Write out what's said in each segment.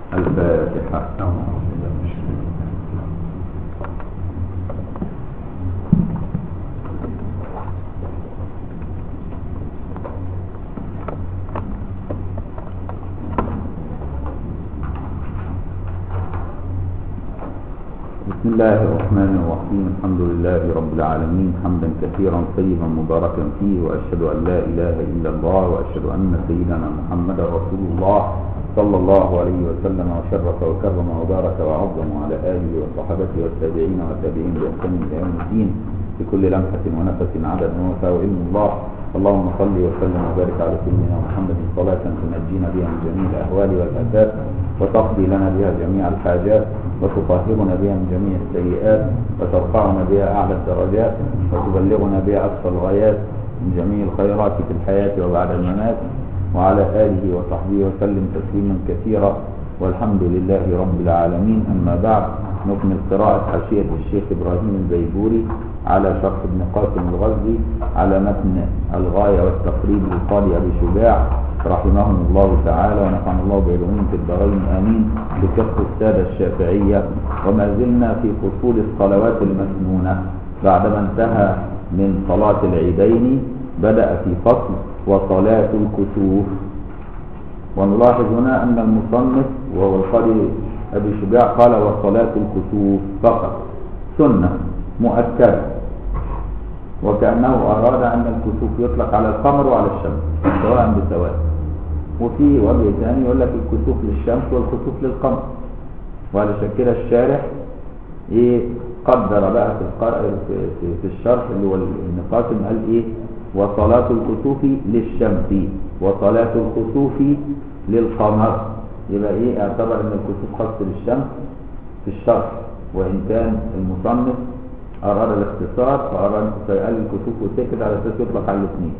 الفاتحة بسم الله الرحمن الرحيم الحمد لله رب العالمين حمدا كثيرا طيبا مباركا فيه واشهد ان لا اله الا الله واشهد ان سيدنا محمدا رسول الله صلى الله عليه وسلم وشرف وكرم وبارك وعظم على اله وصحبه والتابعين والتابعين باحسان الى يوم الدين في كل لمحه ونفس عدد موسى وعلم الله اللهم صل وسلم وبارك على سيدنا محمد صلاه تنجينا بها من جميع الاهوال والافات وتقضي لنا بها جميع الحاجات وتطهرنا بها من جميع السيئات وترفعنا بها أعلى الدرجات وتبلغنا بها أقصى الغايات من جميع الخيرات في الحياة وبعد الممات وعلى آله وصحبه وسلم تسليما كثيرا والحمد لله رب العالمين أما بعد نكمل قراءة حاشية الشيخ إبراهيم البيبوري على شرح ابن قاسم الغزي على متن الغاية والتقريب لقاضي أبي شجاع رحمهم الله تعالى ونفعنا الله بعلومهم في الدارين آمين بكف السادة الشافعية وما زلنا في فصول الصلوات المسنونة بعدما انتهى من صلاة العيدين بدأ في فصل وصلاة الكسوف ونلاحظ هنا أن المصنف وهو القاضي أبي شجاع قال وصلاة الكسوف فقط سنة مؤكدة وكأنه أراد أن الكسوف يطلق على القمر وعلى الشمس سواء بسواء وفي وجه ثاني يقول لك الكسوف للشمس والكسوف للقمر وعلشان كده الشارح ايه قدر بقى في القرء في, في, في الشرح اللي هو ابن قاسم قال ايه وصلاة الكسوف للشمس وصلاة الكسوف للقمر يبقى ايه اعتبر ان الكسوف خاص للشمس في الشرح وان كان المصنف أراد الاختصار فأراد فقال الكسوف وسكت على أساس يطلق على الاثنين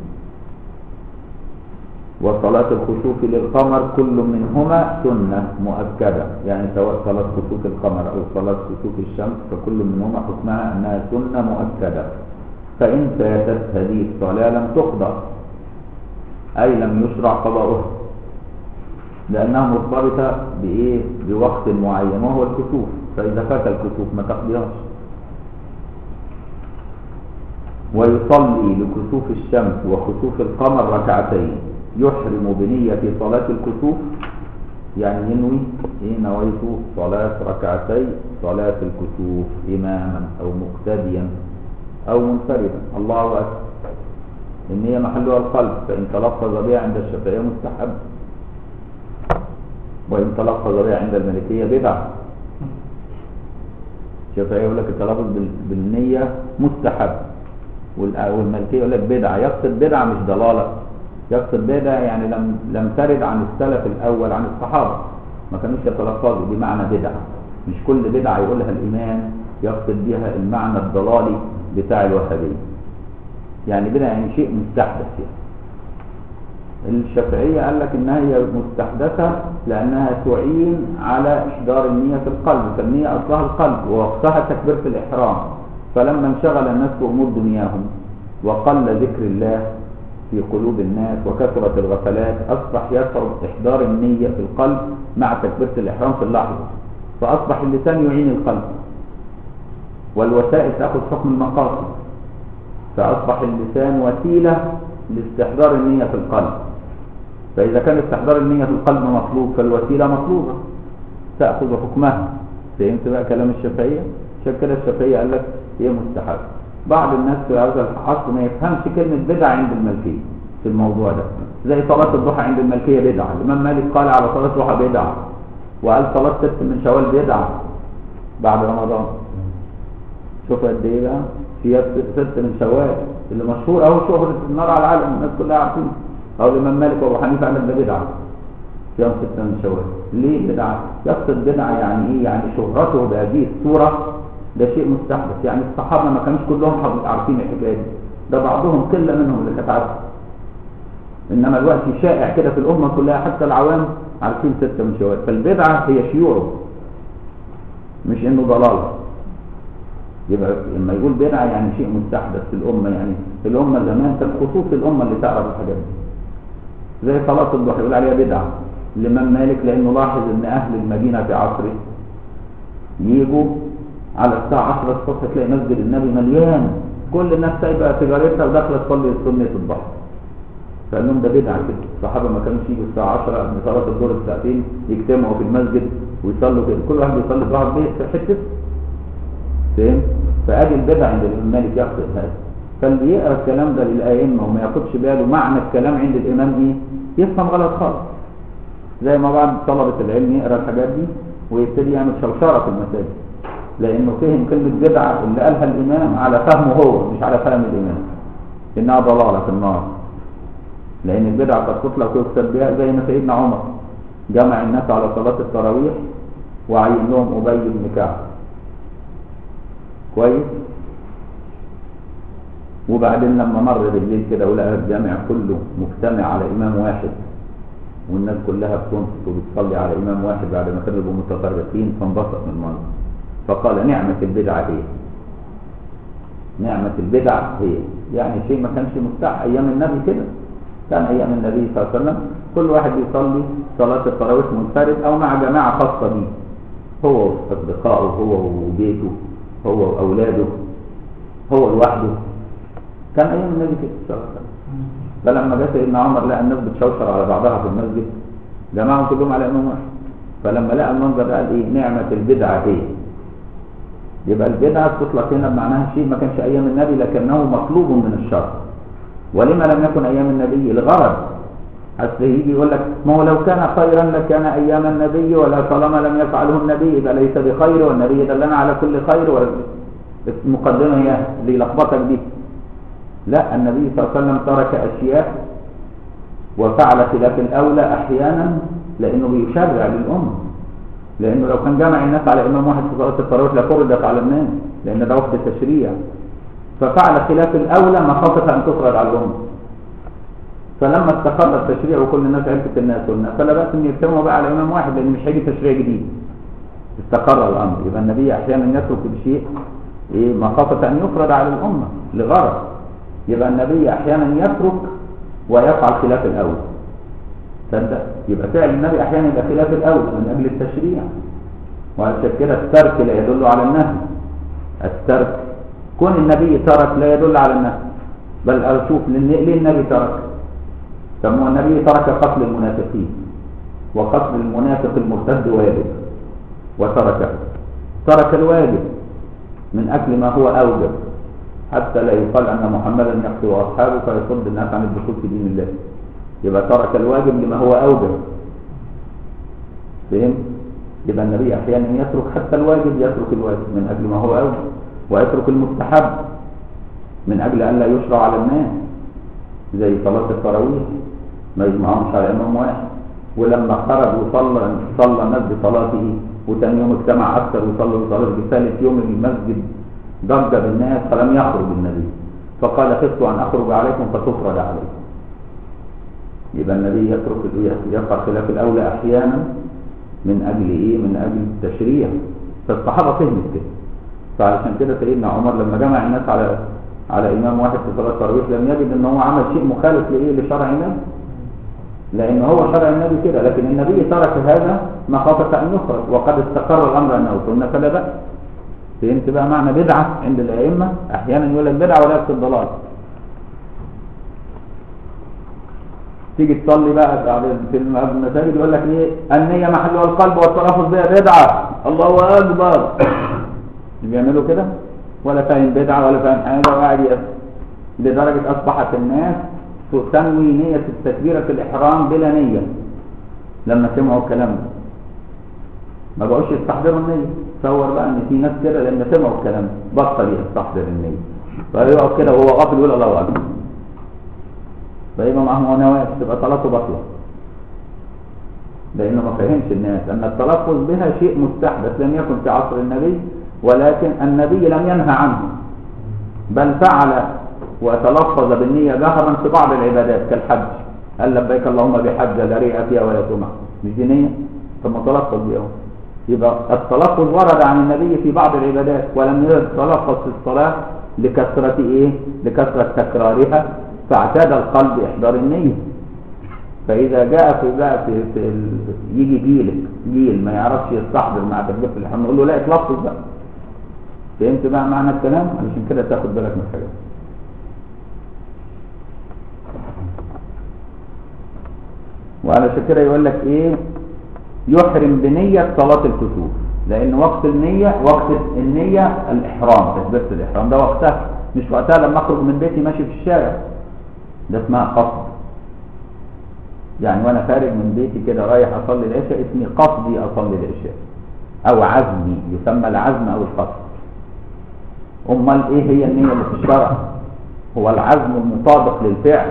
وصلاة الكسوف للقمر كل منهما سنة مؤكدة يعني سواء صلاة كسوف القمر أو صلاة كسوف الشمس فكل منهما حكمها أنها سنة مؤكدة فإن فاتت هذه الصلاة لم تقضى أي لم يشرع قضاؤها لأنها مرتبطة بإيه بوقت معين وهو الكسوف فإذا فات الكسوف ما تقضيهاش ويصلي لكسوف الشمس وخسوف القمر ركعتين يحرم بنية صلاة الكسوف يعني ينوي إيه نويت صلاة ركعتي صلاة الكسوف إماما أو مقتديا أو منفردا الله أكبر إن هي محلها القلب فإن تلفظ بها عند الشافعية مستحب وإن تلفظ بها عند الملكية بدعة الشافعية يقول لك التلفظ بالنية مستحب والملكية يقول لك بدعة يقصد بدعة مش ضلالة يقصد بدعة يعني لم لم ترد عن السلف الأول عن الصحابة ما كانوش يتلفظوا بمعنى بدعة مش كل بدعة يقولها الإمام يقصد بها المعنى الضلالي بتاع الوهابية يعني بدعة يعني شيء مستحدث يعني الشافعية قال لك إنها هي مستحدثة لأنها تعين على إحضار النية في القلب فالنية أصلها القلب ووقتها تكبيرة الإحرام فلما انشغل الناس بأمور دنياهم وقل ذكر الله في قلوب الناس وكثرت الغفلات أصبح يصعب إحضار النية في القلب مع تكبيرة الإحرام في اللحظة فأصبح اللسان يعين القلب والوسائل تأخذ حكم المقاصد فأصبح اللسان وسيلة لاستحضار النية في القلب فإذا كان استحضار النية في القلب مطلوب فالوسيلة مطلوبة تأخذ حكمها فهمت بقى كلام الشافعية؟ عشان كده الشافعية قال لك هي مستحب بعض الناس في هذا العصر ما يفهمش كلمة بدعة عند الملكية في الموضوع ده زي صلاة الضحى عند الملكية بدعة الإمام مالك قال على صلاة الضحى بدعة وقال صلاة ست من شوال بدعة بعد رمضان شوف قد ايه بقى هي ست من شوال اللي مشهور اهو شهرة النار على العالم الناس كلها عارفين اهو الإمام مالك وأبو حنيفة قال ده بدعة صيام ستة من شوال ليه بدعة؟ يقصد بدعة يعني ايه؟ يعني شهرته بهذه الصورة ده شيء مستحدث يعني الصحابة ما كانوش كلهم عارفين الحكاية دي ده بعضهم قلة منهم اللي كانت عارفة انما الوقت شائع كده في الامة كلها حتى العوام عارفين ستة من شوال فالبدعة هي شيوعه مش انه ضلالة يبقى لما يقول بدعة يعني شيء مستحدث في الامة يعني في الامة زمان كان خصوص الامة اللي تعرف الحاجات دي زي صلاة الضحى يقول عليها بدعة الإمام مالك لأنه لاحظ إن أهل المدينة في عصره يجوا على الساعة 10 الصبح تلاقي مسجد النبي مليان كل الناس سايبة تجارتها وداخلة تصلي سنة الضحى فقال لهم ده بدعة كده الصحابة ما كانوش يجوا الساعة 10 قبل صلاة الظهر بساعتين يجتمعوا في المسجد ويصلوا كده كل واحد يصلي في واحد بيت في حتة فاهم؟ فأدي البدع عند الإمام مالك يقصد هذا فاللي يقرا الكلام ده للأئمة وما ياخدش باله معنى الكلام عند الإمام إيه؟ يفهم غلط خالص زي ما بعض طلبة العلم يقرا الحاجات دي ويبتدي يعمل شوشرة في المساجد لأنه فهم كلمة بدعة اللي قالها الإمام على فهمه هو مش على فهم الإمام إنها ضلالة في النار لأن البدعة قد تطلق ويكتب بها زي ما سيدنا عمر جمع الناس على صلاة التراويح وعين لهم أبي بن كعب كويس وبعدين لما مر بالليل كده ولقى الجامع كله مجتمع على إمام واحد والناس كلها بتنصت وبتصلي على إمام واحد بعد ما كانوا يبقوا متفرقين فانبسط من المنظر فقال نعمة البدعة هي نعمة البدعة هي يعني شيء ما كانش مفتاح أيام النبي كده كان أيام النبي صلى الله عليه وسلم كل واحد يصلي صلاة التراويح منفرد أو مع جماعة خاصة به هو وأصدقائه هو وبيته هو وأولاده هو لوحده كان أيام النبي كده صلى الله عليه وسلم فلما جاء سيدنا عمر لقى الناس بتشوشر على بعضها في المسجد جمعهم كلهم على إمام واحد فلما لقى المنظر ده قال إيه نعمة البدعة هي يبقى البدعة تطلق هنا بمعناها شيء ما كانش أيام النبي لكنه مطلوب من الشرع ولما لم يكن أيام النبي الغرض أصل يجي يقول لك ما هو لو كان خيرا لكان أيام النبي ولا طالما لم يفعله النبي يبقى ليس بخير والنبي دلنا على كل خير المقدمة هي اللي لخبطك دي لا النبي صلى الله عليه وسلم ترك أشياء وفعل خلاف الأولى أحيانا لأنه بيشرع للأمة لأنه لو كان جمع الناس على إمام واحد في صلاة التراويح لفرضت على الناس لأن ده وقت التشريع ففعل خلاف الأولى مخافة أن تفرض على الأمة فلما استقر التشريع وكل الناس عرفت الناس والناس فلا بأس أن يجتمعوا بقى على إمام واحد لأن مش هيجي تشريع جديد استقر الأمر يبقى النبي أحيانا يترك بشيء إيه مخافة أن يفرض على الأمة لغرض يبقى النبي أحيانا يترك ويفعل خلاف الأول تصدق يبقى فعل النبي أحيانا يبقى خلاف الأول من أجل التشريع وعشان كده الترك لا يدل على النهي الترك كون النبي ترك لا يدل على النهي بل أشوف ليه النبي ترك سموه النبي ترك قتل المنافقين وقتل المنافق المرتد واجب وتركه ترك الواجب من أجل ما هو أوجب حتى لا يقال أن محمدا يقتل أصحابه فيصد الناس عن الدخول في دين الله يبقى ترك الواجب لما هو أوجب فهم؟ يبقى النبي أحيانا يترك حتى الواجب يترك الواجب من أجل ما هو أوجب ويترك المستحب من أجل أن لا يشرع على الناس زي صلاة التراويح ما يجمعهمش على إمام واحد ولما خرج وصلى صلى الناس بصلاته وتاني يوم اجتمع أكثر وصلوا بصلاته بثالث يوم المسجد ضج بالناس فلم يخرج النبي فقال خفت أن أخرج عليكم فتفرض عليكم يبقى النبي يترك يقع خلاف الأولى أحيانا من أجل إيه؟ من أجل التشريع فالصحابة فهمت كده فعلشان كده سيدنا عمر لما جمع الناس على على إمام واحد في صلاة التراويح لم يجد إن هو عمل شيء مخالف لإيه لشرع النبي لأن هو شرع النبي كده لكن النبي ترك هذا مخافة أن يخرج وقد استقر الأمر أنه سنة فلا بأس فهمت بقى معنى بدعة عند الأئمة أحيانا يقول لك بدعة ولا يقصد ضلال تيجي تصلي بقى بعد في المساجد يقول لك ايه النية محلها القلب والتلفظ بها بدعة الله أكبر بيعملوا كده ولا فاهم بدعة ولا فاهم حاجة وقاعد لدرجة أصبحت الناس تسمي نية التكبيرة في الإحرام بلا نية لما سمعوا الكلام ده ما بقوش يستحضروا النية تصور بقى ان في ناس كده لما سمعوا الكلام بطل يستحضر النية فيقعد كده وهو غافل يقول الله اكبر فيبقى معاه نواة تبقى صلاته باطلة لانه ما فهمش الناس ان التلفظ بها شيء مستحدث لم يكن في عصر النبي ولكن النبي لم ينهى عنه بل فعل وتلفظ بالنية جهرا في بعض العبادات كالحج قال لبيك اللهم بحج لا ريء فيها ولا سمع مش دي نية ثم تلفظ بها يبقى التلفظ ورد عن النبي في بعض العبادات ولم يتلفظ في الصلاة لكثرة ايه لكثرة تكرارها فاعتاد القلب احضار النية فإذا جاء في بقى في, في ال... يجي جيل جيل ما يعرفش يستحضر مع تكبيرة الإحرام نقول له لا اتلفظ بقى فهمت بقى معنى الكلام علشان كده تاخد بالك من الحاجات وعلشان كده يقول لك ايه يحرم بنية صلاة الكسوف لأن وقت النية وقت النية الإحرام تكبيرة الإحرام ده وقتها مش وقتها لما أخرج من بيتي ماشي في الشارع ده اسمها قصد يعني وأنا خارج من بيتي كده رايح أصلي العشاء اسمي قصدي أصلي العشاء أو عزمي يسمى العزم أو القصد أمال إيه هي النية اللي في الشرع هو العزم المطابق للفعل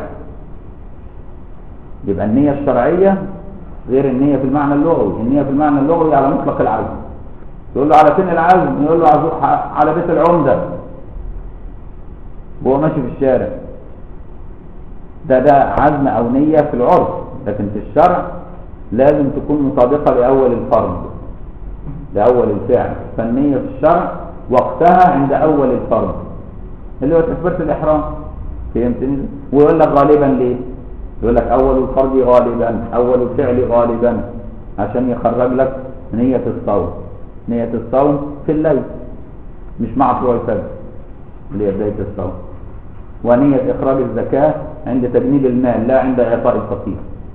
يبقى النية الشرعية غير النية في المعنى اللغوي النية في المعنى اللغوي على مطلق العزم يقول له على فين العزم يقول له على بيت العمدة وهو ماشي في الشارع ده ده عزم او نية في العرف لكن في الشرع لازم تكون مطابقة لأول الفرض لأول الفعل فالنية في الشرع وقتها عند أول الفرض اللي هو تكبيرة الإحرام فهمتني ويقول لك غالبا ليه يقول لك أول الفرض غالبا أول الفعل غالبا عشان يخرج لك نية الصوم نية الصوم في الليل مش مع طلوع الفجر اللي هي بداية الصوم ونية إخراج الزكاة عند تجنيد المال لا عند إعطاء الفقير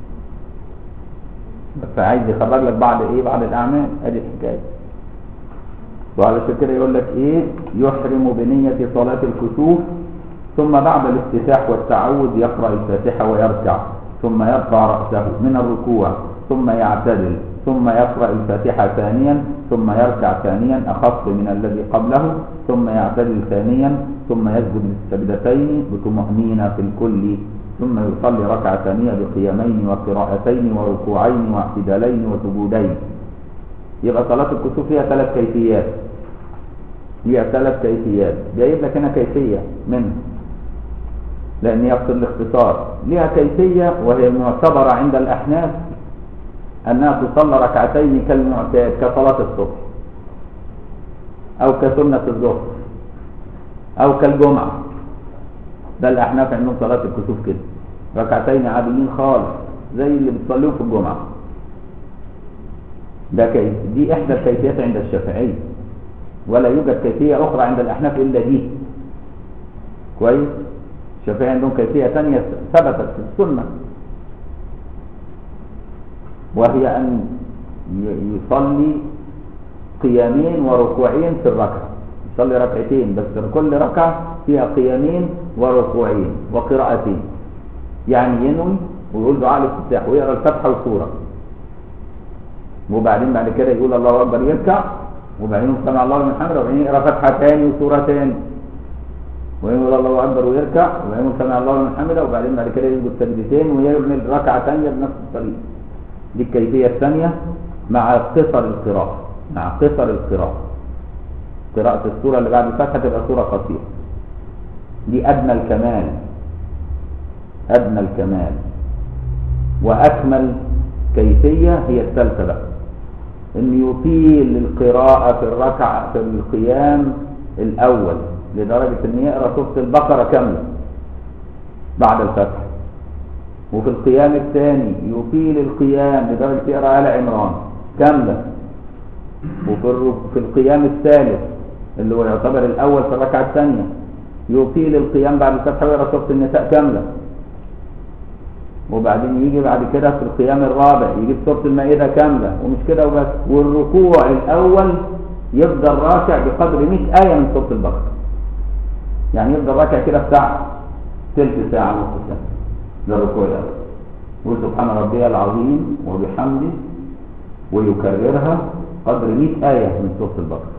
فعايز يخرج لك بعد إيه بعد الأعمال أدي الحكاية وعلى كده يقول لك إيه يحرم بنية صلاة الكسوف ثم بعد الافتتاح والتعوذ يقرأ الفاتحة ويركع ثم يرفع رأسه من الركوع ثم يعتدل ثم يقرأ الفاتحة ثانيا ثم يركع ثانيا أخف من الذي قبله ثم يعتدل ثانيا ثم يسجد السجدتين بطمأنينة في الكل ثم يصلي ركعة ثانية بقيامين وقراءتين وركوعين واعتدالين وسجودين يبقى صلاة الكسوف فيها ثلاث كيفيات هي ثلاث كيفيات جايب لك هنا كيفية منها لأن يقصد الاختصار لها كيفية وهي معتبرة عند الأحناف أنها تصلى ركعتين كالمعتاد كصلاة الصبح أو كسنة الظهر أو كالجمعة ده الأحناف عندهم صلاة الكسوف كده ركعتين عاديين خالص زي اللي بتصليهم في الجمعة ده كيف دي إحدى الكيفيات عند الشافعية ولا يوجد كيفية أخرى عند الأحناف إلا دي كويس الشافعية عندهم كيفية ثانية ثبتت في السنة وهي أن يصلي قيامين وركوعين في الركعة يصلي ركعتين بس كل ركعة فيها قيامين وركوعين وقراءتين يعني ينوي ويقول دعاء الافتتاح ويقرا الفاتحة والسورة وبعدين بعد كده يقول الله أكبر يركع وبعدين يقول سمع الله لمن حمده وبعدين يقرا فاتحة تاني وسورة تاني ويقول الله أكبر ويركع وبعدين يقول سمع الله لمن حمده وبعدين بعد كده يسجد سجدتين ويعمل ركعة ثانية بنفس الطريقة دي الكيفية الثانية مع قصر القراءة مع قصر القراءة قراءة السورة اللي بعد الفتحة تبقى سورة قصيرة دي أدنى الكمال أدنى الكمال وأكمل كيفية هي الثالثة بقى إن يطيل القراءة في الركعة في القيام الأول لدرجة إن يقرأ سورة البقرة كاملة بعد الفتح وفي القيام الثاني يطيل القيام لدرجة يقرأ آل عمران كاملة وفي في القيام الثالث اللي هو يعتبر الأول في الركعة الثانية يطيل القيام بعد الفتح ويقرأ سورة النساء كاملة وبعدين يجي بعد كده في القيام الرابع يجيب سورة المائدة كاملة ومش كده وبس والركوع الأول يفضل راكع بقدر 100 آية من سورة البقرة يعني يفضل راكع كده بتاع ثلث ساعة نص ساعة ده الركوع الأول يقول سبحان ربي العظيم وبحمده ويكررها قدر 100 آية من سورة البقرة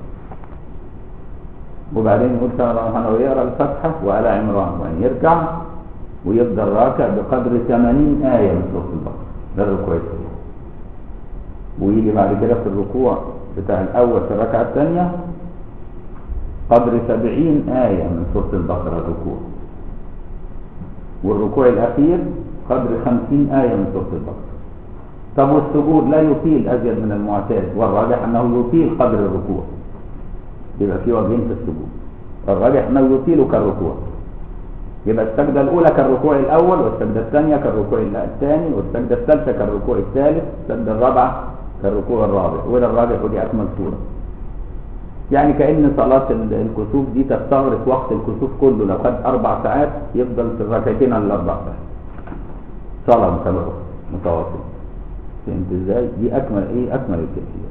وبعدين يقول سبحان الله الرحمن ويقرأ الفتحة وآل عمران وأن يركع ويفضل راكع بقدر 80 آية من سورة البقرة ده الركوع الأول ويجي بعد كده في الركوع بتاع الأول في الركعة الثانية قدر 70 آية من سورة البقرة الركوع والركوع الأخير قدر 50 آية من سورة البقرة طب والسجود لا يطيل أزيد من المعتاد والراجح أنه يطيل قدر الركوع يبقى في وجهين في السجود الراجح أنه يطيل كالركوع يبقى السجدة الأولى كالركوع الأول والسجدة الثانية كالركوع الثاني والسجدة الثالثة كالركوع الثالث السجدة الرابعة كالركوع الرابع وده الرابع ودي أكمل صورة يعني كأن صلاة ال- الكسوف دي تستغرق وقت الكسوف كله لو خد أربع ساعات يفضل في الركعتين على الأربع ساعات صلاة متابعة متواصلة فهمت ازاي؟ دي أكمل إيه؟ أكمل الكيفية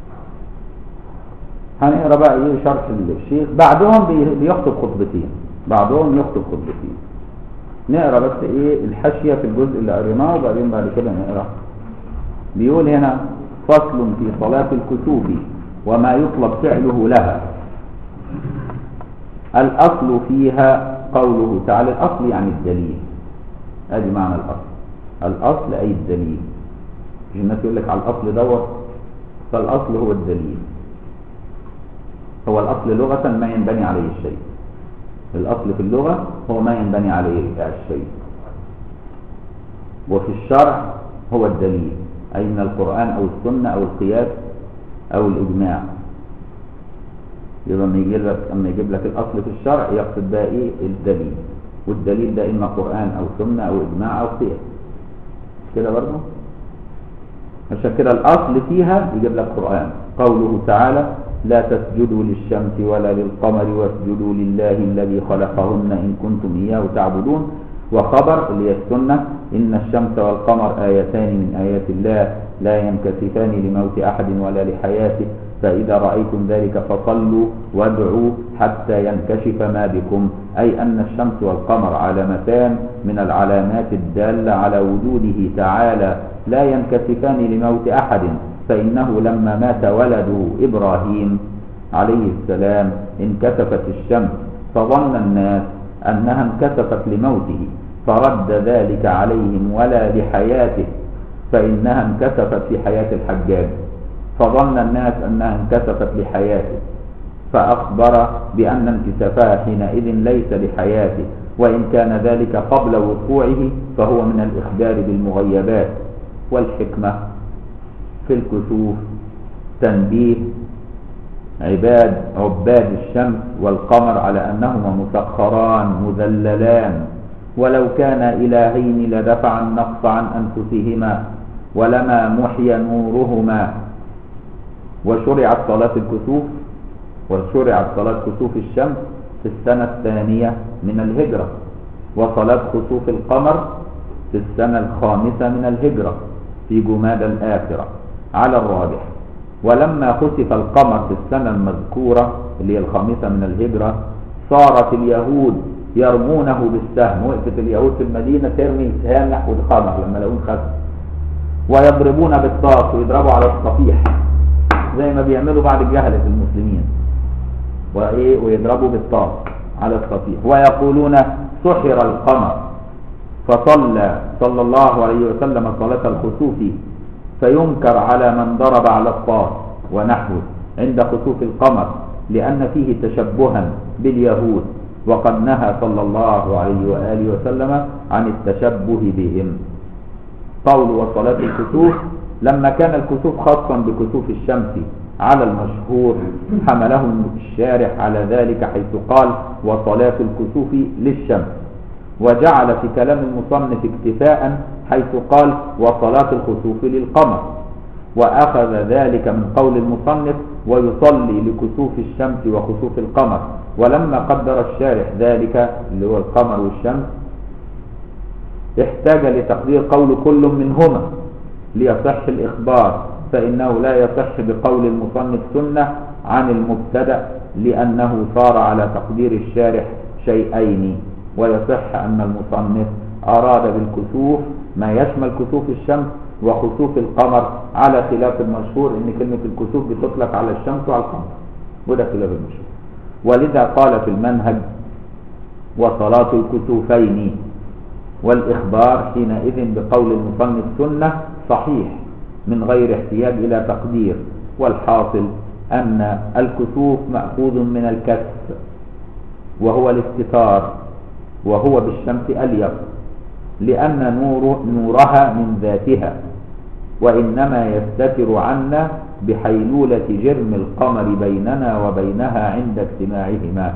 هنقرا بقى ايه شرح الشيخ بعضهم بي- بيخطب خطبتين بعضهم يخطب خطبتين نقرا بس ايه الحاشيه في الجزء اللي قريناه وبعدين بعد كده نقرا بيقول هنا فصل في صلاة الكسوف وما يطلب فعله لها الأصل فيها قوله تعالى الأصل يعني الدليل ادي معنى الأصل الأصل أي الدليل مش الناس يقول لك على الأصل دوت فالأصل هو الدليل هو الأصل لغة ما ينبني عليه الشيء الأصل في اللغة هو ما ينبني عليه الشيء وفي الشرع هو الدليل أي من القرآن أو السنة أو القياس أو الإجماع يبقى لما يجيب لك اما يجيب لك الأصل في الشرع يقصد بقى إيه الدليل والدليل ده إما قرآن أو سنة أو إجماع أو قياس كده برضه عشان كده الأصل فيها يجيب لك قرآن قوله تعالى لا تسجدوا للشمس ولا للقمر واسجدوا لله الذي خلقهن إن كنتم إياه تعبدون وخبر اللي هي السنة إن الشمس والقمر آيتان من آيات الله لا ينكسفان لموت أحد ولا لحياته فإذا رأيتم ذلك فصلوا وادعوا حتى ينكشف ما بكم أي أن الشمس والقمر علامتان من العلامات الدالة على وجوده تعالى لا ينكسفان لموت أحد فإنه لما مات ولده إبراهيم عليه السلام انكسفت الشمس فظن الناس أنها انكسفت لموته فرد ذلك عليهم ولا لحياته فإنها انكسفت في حياة الحجاج فظن الناس أنها انكسفت لحياته فأخبر بأن انكسافها حينئذ ليس لحياته وإن كان ذلك قبل وقوعه فهو من الإخبار بالمغيبات والحكمة في الكسوف تنبيه عباد عباد الشمس والقمر على أنهما مسخران مذللان ولو كان إلهين لدفع النقص عن أنفسهما ولما محي نورهما وشرعت صلاة الكسوف وشرعت صلاة كسوف الشمس في السنة الثانية من الهجرة وصلاة خسوف القمر في السنة الخامسة من الهجرة في جماد الآخرة على الراجح ولما خسف القمر في السنة المذكورة اللي هي الخامسة من الهجرة صارت اليهود يرمونه بالسهم وقفت اليهود في المدينة ترمي سهام نحو القمر لما لقون خسف ويضربون بالطاس ويضربوا على الصفيح زي ما بيعملوا بعض الجهلة المسلمين وإيه ويضربوا بالطاس على الصفيح ويقولون سحر القمر فصلى صلى الله عليه وسلم صلاة الخسوف فينكر على من ضرب على الطاس ونحوه عند خسوف القمر لأن فيه تشبها باليهود وقد نهى صلى الله عليه وآله وسلم عن التشبه بهم قول وصلاة الكسوف لما كان الكسوف خاصا بكسوف الشمس على المشهور حمله الشارح على ذلك حيث قال وصلاة الكسوف للشمس وجعل في كلام المصنف اكتفاء حيث قال وصلاة الخسوف للقمر وأخذ ذلك من قول المصنف ويصلي لكسوف الشمس وخسوف القمر ولما قدر الشارح ذلك اللي هو القمر والشمس احتاج لتقدير قول كل منهما ليصح الإخبار فإنه لا يصح بقول المصنف سنة عن المبتدأ لأنه صار على تقدير الشارح شيئين ويصح أن المصنف أراد بالكسوف ما يشمل كسوف الشمس وخسوف القمر على خلاف المشهور ان كلمة الكسوف بتطلق على الشمس وعلى القمر وده خلاف المشهور ولذا قال في المنهج وصلاة الكسوفين والإخبار حينئذ بقول المصنف سنة صحيح من غير احتياج إلى تقدير والحاصل أن الكسوف مأخوذ من الكسف وهو الاستتار وهو بالشمس أليق لأن نور نورها من ذاتها وإنما يستتر عنا بحيلولة جرم القمر بيننا وبينها عند اجتماعهما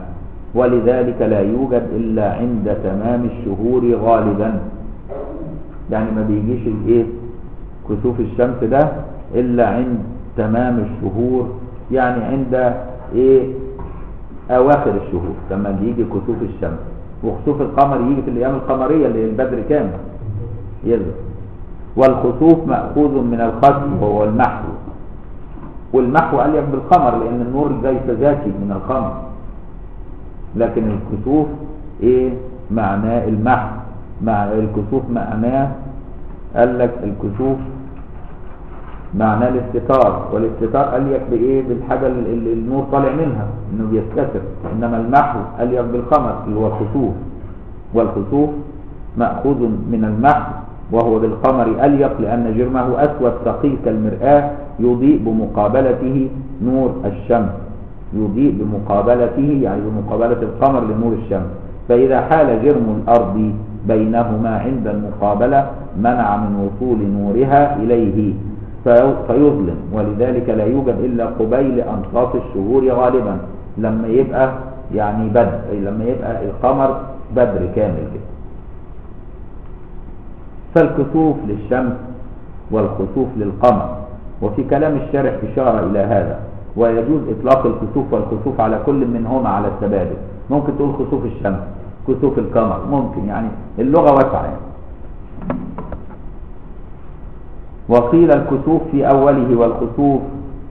ولذلك لا يوجد إلا عند تمام الشهور غالبا يعني ما بيجيش الايه كسوف الشمس ده إلا عند تمام الشهور يعني عند ايه أواخر الشهور لما بيجي كسوف الشمس وخسوف القمر يجي في الأيام القمرية اللي البدر كامل يظهر والخسوف مأخوذ من الخسف وهو المحو والمحو أليق بالقمر لأن النور ليس ذاتي من القمر لكن الكسوف ايه معناه المحو مع الكسوف معناه قال لك الكسوف معناه الاستتار والاستتار أليق بإيه بالحاجة اللي النور طالع منها إنه بيستتر إنما المحو أليق بالقمر اللي هو الخسوف والخسوف مأخوذ من المحو وهو بالقمر أليق لأن جرمه أسود ثقيل كالمرآة يضيء بمقابلته نور الشمس يضيء بمقابلته يعني بمقابلة القمر لنور الشمس فإذا حال جرم الأرض بينهما عند المقابلة منع من وصول نورها إليه فيظلم ولذلك لا يوجد إلا قبيل أنصاف الشهور غالبا لما يبقى يعني بدر أي لما يبقى القمر بدر كامل كده فالكسوف للشمس والخسوف للقمر وفي كلام الشارح إشارة إلى هذا ويجوز إطلاق الكسوف والخسوف على كل منهما على التبادل ممكن تقول خسوف الشمس كسوف القمر ممكن يعني اللغة واسعة يعني. وقيل الكسوف في أوله والخسوف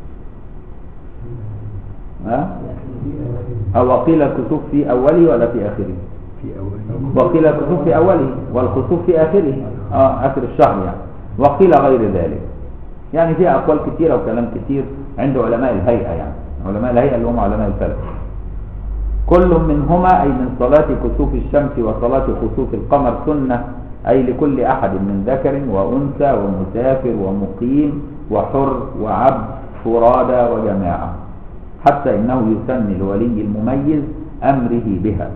ها؟ أو وقيل الكسوف في أوله ولا في آخره في أول وقيل الكسوف في أوله والخسوف في آخره آه آخر الشهر يعني وقيل غير ذلك يعني فيها أقوال كثيرة وكلام كثير عند علماء الهيئة يعني علماء الهيئة اللي هم علماء الفلك كل منهما أي من صلاة كسوف الشمس وصلاة خسوف القمر سنة أي لكل أحد من ذكر وأنثى ومسافر ومقيم وحر وعبد فرادى وجماعة حتى إنه يسن لولي المميز أمره بها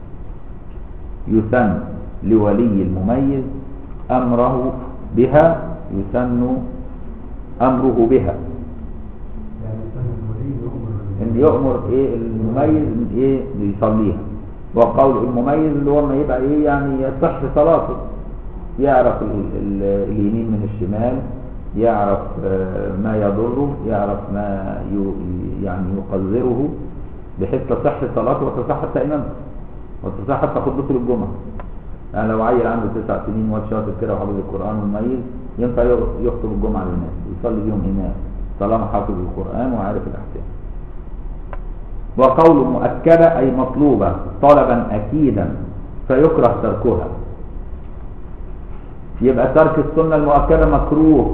يسن لولي المميز أمره بها يسن أمره بها ان يؤمر ايه المميز إن ايه يصليها وقول المميز اللي هو ما يبقى ايه يعني يصح صلاته يعرف ال ال اليمين من الشمال يعرف آه، ما يضره يعرف ما ي- يعني يقذره بحيث تصح صلاته وتصح حتى امامته وتصح حتى خطبته للجمعه يعني لو عيل عنده تسع سنين واد شاطر كده وحافظ القران ومميز ينفع يخطب الجمعه للناس يصلي بيهم امام طالما حافظ القران وعارف الاحكام وقول مؤكدة أي مطلوبة طلبا أكيدا فيكره تركها يبقى ترك السنة المؤكدة مكروه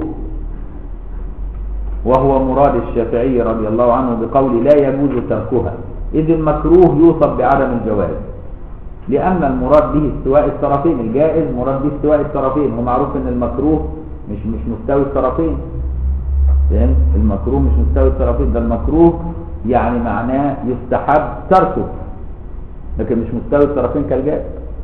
وهو مراد الشافعي رضي الله عنه بقول لا يجوز تركها إذ المكروه يوصف بعدم الجواز لأن المراد به استواء الطرفين الجائز مراد به استواء الطرفين ومعروف أن المكروه مش مش مستوي الطرفين فاهم المكروه مش مستوي الطرفين ده المكروه يعني معناه يستحب تركه لكن مش مستوي الطرفين كالجائز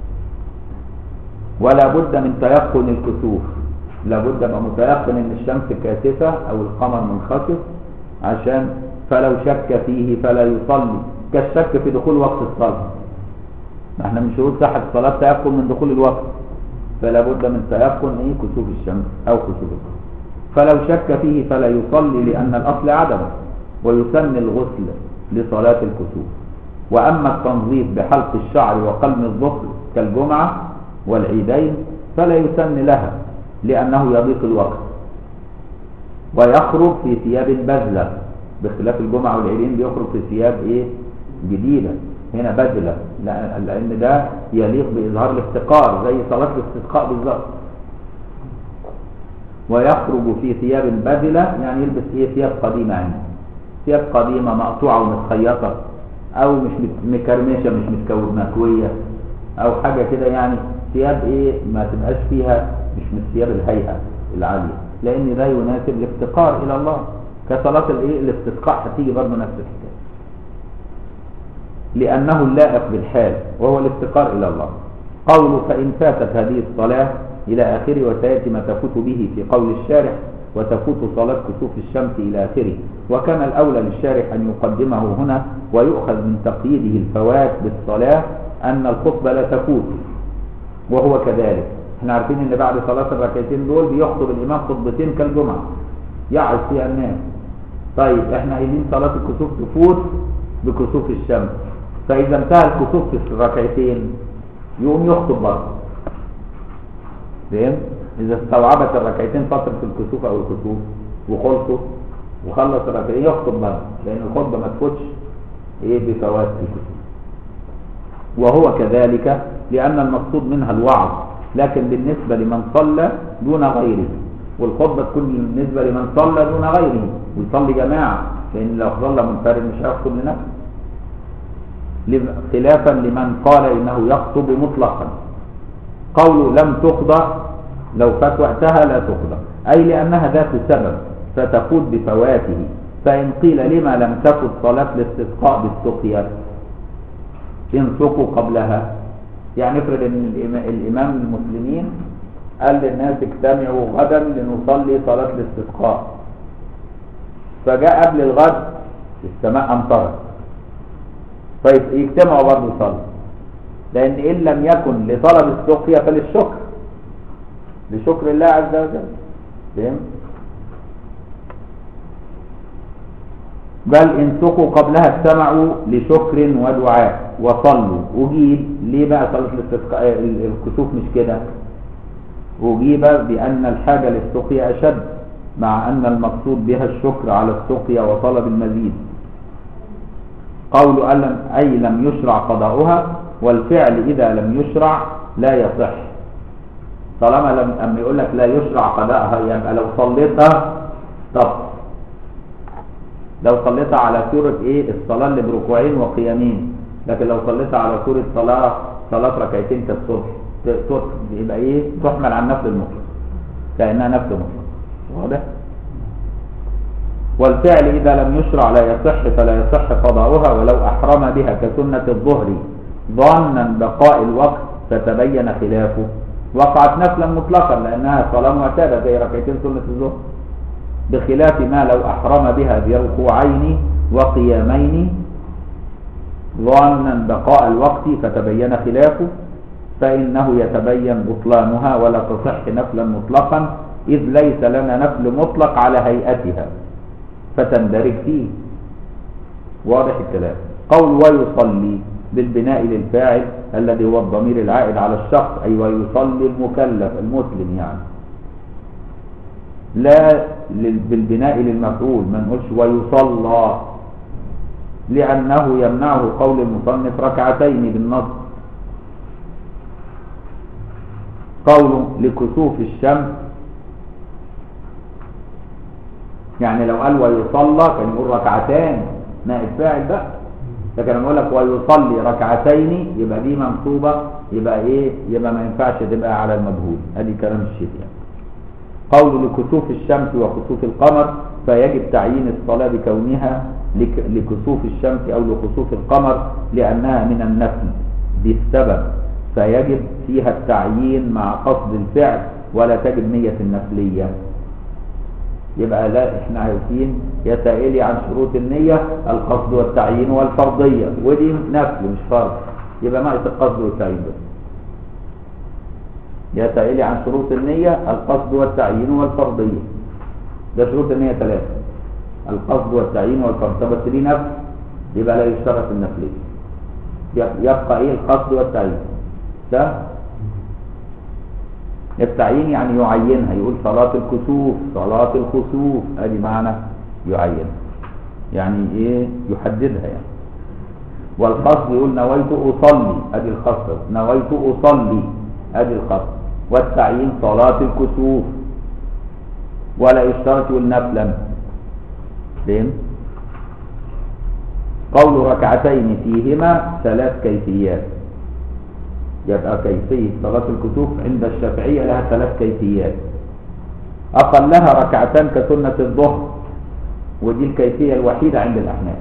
ولا بد من تيقن الكسوف لابد ابقى متيقن ان الشمس كاسفه او القمر منخسف عشان فلو شك فيه فلا يصلي كالشك في دخول وقت الصلاه ما احنا من شروط صحه الصلاه تيقن من دخول الوقت فلا بد من تيقن ايه كسوف الشمس او كسوف القمر فلو شك فيه فلا يصلي لان الاصل عدمه ويسن الغسل لصلاه الكسوف واما التنظيف بحلق الشعر وقلم الظفر كالجمعه والعيدين فلا يسن لها لأنه يضيق الوقت ويخرج في ثياب بذلة بخلاف الجمعة والعيدين بيخرج في ثياب ايه جديدة هنا بذلة لأ- لأن ده يليق بإظهار الافتقار زي صلاة الاستسقاء بالظبط ويخرج في ثياب بذلة يعني يلبس ايه ثياب قديمة عنده ثياب قديمة مقطوعة ومتخيطة أو مش مت- مكرمشة مش متكو- مكوية أو حاجة كده يعني ثياب ايه ما تبقاش فيها مش من ثياب الهيئة العالية لأن ده يناسب الافتقار إلى الله كصلاة الايه الاستسقاء هتيجي برضه نفس الحكاية لأنه اللائق بالحال وهو الافتقار إلى الله قوله فإن فاتت هذه الصلاة إلى آخره وسيأتي ما تفوت به في قول الشارح وتفوت صلاة كسوف الشمس إلى آخره وكان الأولى للشارح أن يقدمه هنا ويؤخذ من تقييده الفوات بالصلاة أن الخطبة لا تفوت وهو كذلك احنا عارفين ان بعد صلاة الركعتين دول بيخطب الإمام خطبتين كالجمعة يعظ فيها الناس طيب احنا عايزين صلاة الكسوف تفوت بكسوف الشمس فإذا انتهى الكسوف في الركعتين يقوم يخطب برضه فهمت؟ إذا استوعبت الركعتين فترة الكسوف أو الكسوف وخلصوا وخلص الركعتين يخطب برضه لأن الخطبة ما تفوتش إيه بفوات الكسوف وهو كذلك لأن المقصود منها الوعظ لكن بالنسبة لمن صلى دون غيره والخطبة تكون بالنسبة لمن صلى دون غيره ويصلي جماعة لأن لو صلى منفرد مش هيخطب لنفسه لم- خلافا لمن قال إنه يخطب مطلقا قوله لم تقضى لو فات وقتها لا تقضى أي لأنها ذات سبب فتفوت بفواته فإن قيل لما لم تفت صلاة الاستسقاء بالسقيا إن سقوا قبلها يعني افرض ان الإما- الامام المسلمين قال للناس اجتمعوا غدا لنصلي صلاة الاستسقاء فجاء قبل الغد السماء امطرت فيجتمعوا برضه يصلوا لان ان لم يكن لطلب السقيا فللشكر لشكر الله عز وجل فهمت بل إن سقوا قبلها اجتمعوا لشكر ودعاء وصلوا أجيب ليه بقى صلاة الاستسقاء ال- الكسوف مش كده أجيب بأن الحاجة للسقيا أشد مع أن المقصود بها الشكر على السقيا وطلب المزيد قول ألم أي لم يشرع قضاؤها والفعل إذا لم يشرع لا يصح طالما لم أما يقول لك لا يشرع قضاءها يبقى لو صليتها طب لو صليتها على سورة ايه الصلاة اللي بركوعين وقيامين لكن لو صليتها على سورة صلاة صلاة ركعتين كالصبح ت- ت- يبقى ايه تحمل عن نفل المطلق كأنها نفل مطلق واضح والفعل إذا لم يشرع لا يصح فلا يصح قضاؤها ولو أحرم بها كسنة الظهر ظنا بقاء الوقت فتبين خلافه وقعت نفلا مطلقا لأنها صلاة معتادة زي ركعتين سنة الظهر بخلاف ما لو أحرم بها بركوعين وقيامين ظانا بقاء الوقت فتبين خلافه فإنه يتبين بطلانها ولا تصح نفلا مطلقا إذ ليس لنا نفل مطلق على هيئتها فتندرج فيه واضح الكلام قول ويصلي بالبناء للفاعل الذي هو الضمير العائد على الشخص أي ويصلي المكلف المسلم يعني لا لل- بالبناء للمفعول ما نقولش ويصلى لأنه يمنعه قول المصنف ركعتين بالنص قوله لكسوف الشمس يعني لو قال ويصلى كان يقول ركعتان نائب فاعل بقى لكن لما يقول لك ويصلي ركعتين يبقى دي منصوبه يبقى ايه يبقى ما ينفعش تبقى على المجهول ادي كلام الشيخ يعني قول لكسوف الشمس وخسوف القمر فيجب تعيين الصلاة بكونها لك- لكسوف الشمس أو لخسوف القمر لأنها من النفل بالسبب فيجب فيها التعيين مع قصد الفعل ولا تجب نية النفلية يبقى لا احنا عارفين يا سائلي عن شروط النية القصد والتعيين والفرضية ودي نفل مش فرض يبقى ناقص القصد والتعيين بس يا سائلي عن شروط النية القصد والتعيين والفرضية ده شروط النية ثلاثة القصد والتعيين والفرض طب بس دي نفس يبقى لا يشترط النفلية يب- يبقى ايه القصد والتعيين ده التعيين يعني يعينها يقول صلاة الكسوف صلاة الخسوف ادي معنى يعين يعني ايه يحددها يعني والقصد يقول نويت اصلي ادي القصد نويت اصلي ادي القصد والتعيين صلاة الكسوف ولا يشترط يقول نفلا فهمت قول ركعتين فيهما ثلاث كيفيات يبقى كيفية صلاة الكسوف عند الشافعية لها ثلاث كيفيات أقلها ركعتان كسنة الظهر ودي الكيفية الوحيدة عند الأحناف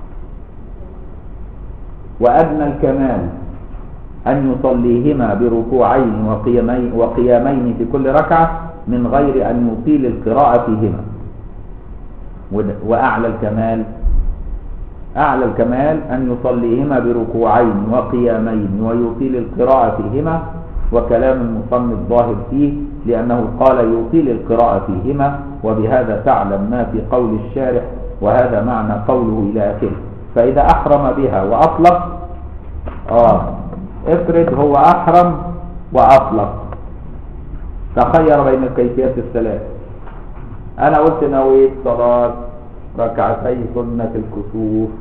وأدنى الكمال أن يصليهما بركوعين وقيامين, وقيامين في كل ركعة من غير أن يطيل القراءة فيهما ود- وأعلى الكمال أعلى الكمال أن يصليهما بركوعين وقيامين ويطيل القراءة فيهما وكلام المصنف ظاهر فيه لأنه قال يطيل القراءة فيهما وبهذا تعلم ما في قول الشارح وهذا معنى قوله إلى آخره فإذا أحرم بها وأطلق آه افرض هو أحرم وأطلق تخير بين الكيفيات الثلاث أنا قلت نويت صلاة ركعتي سنة الكسوف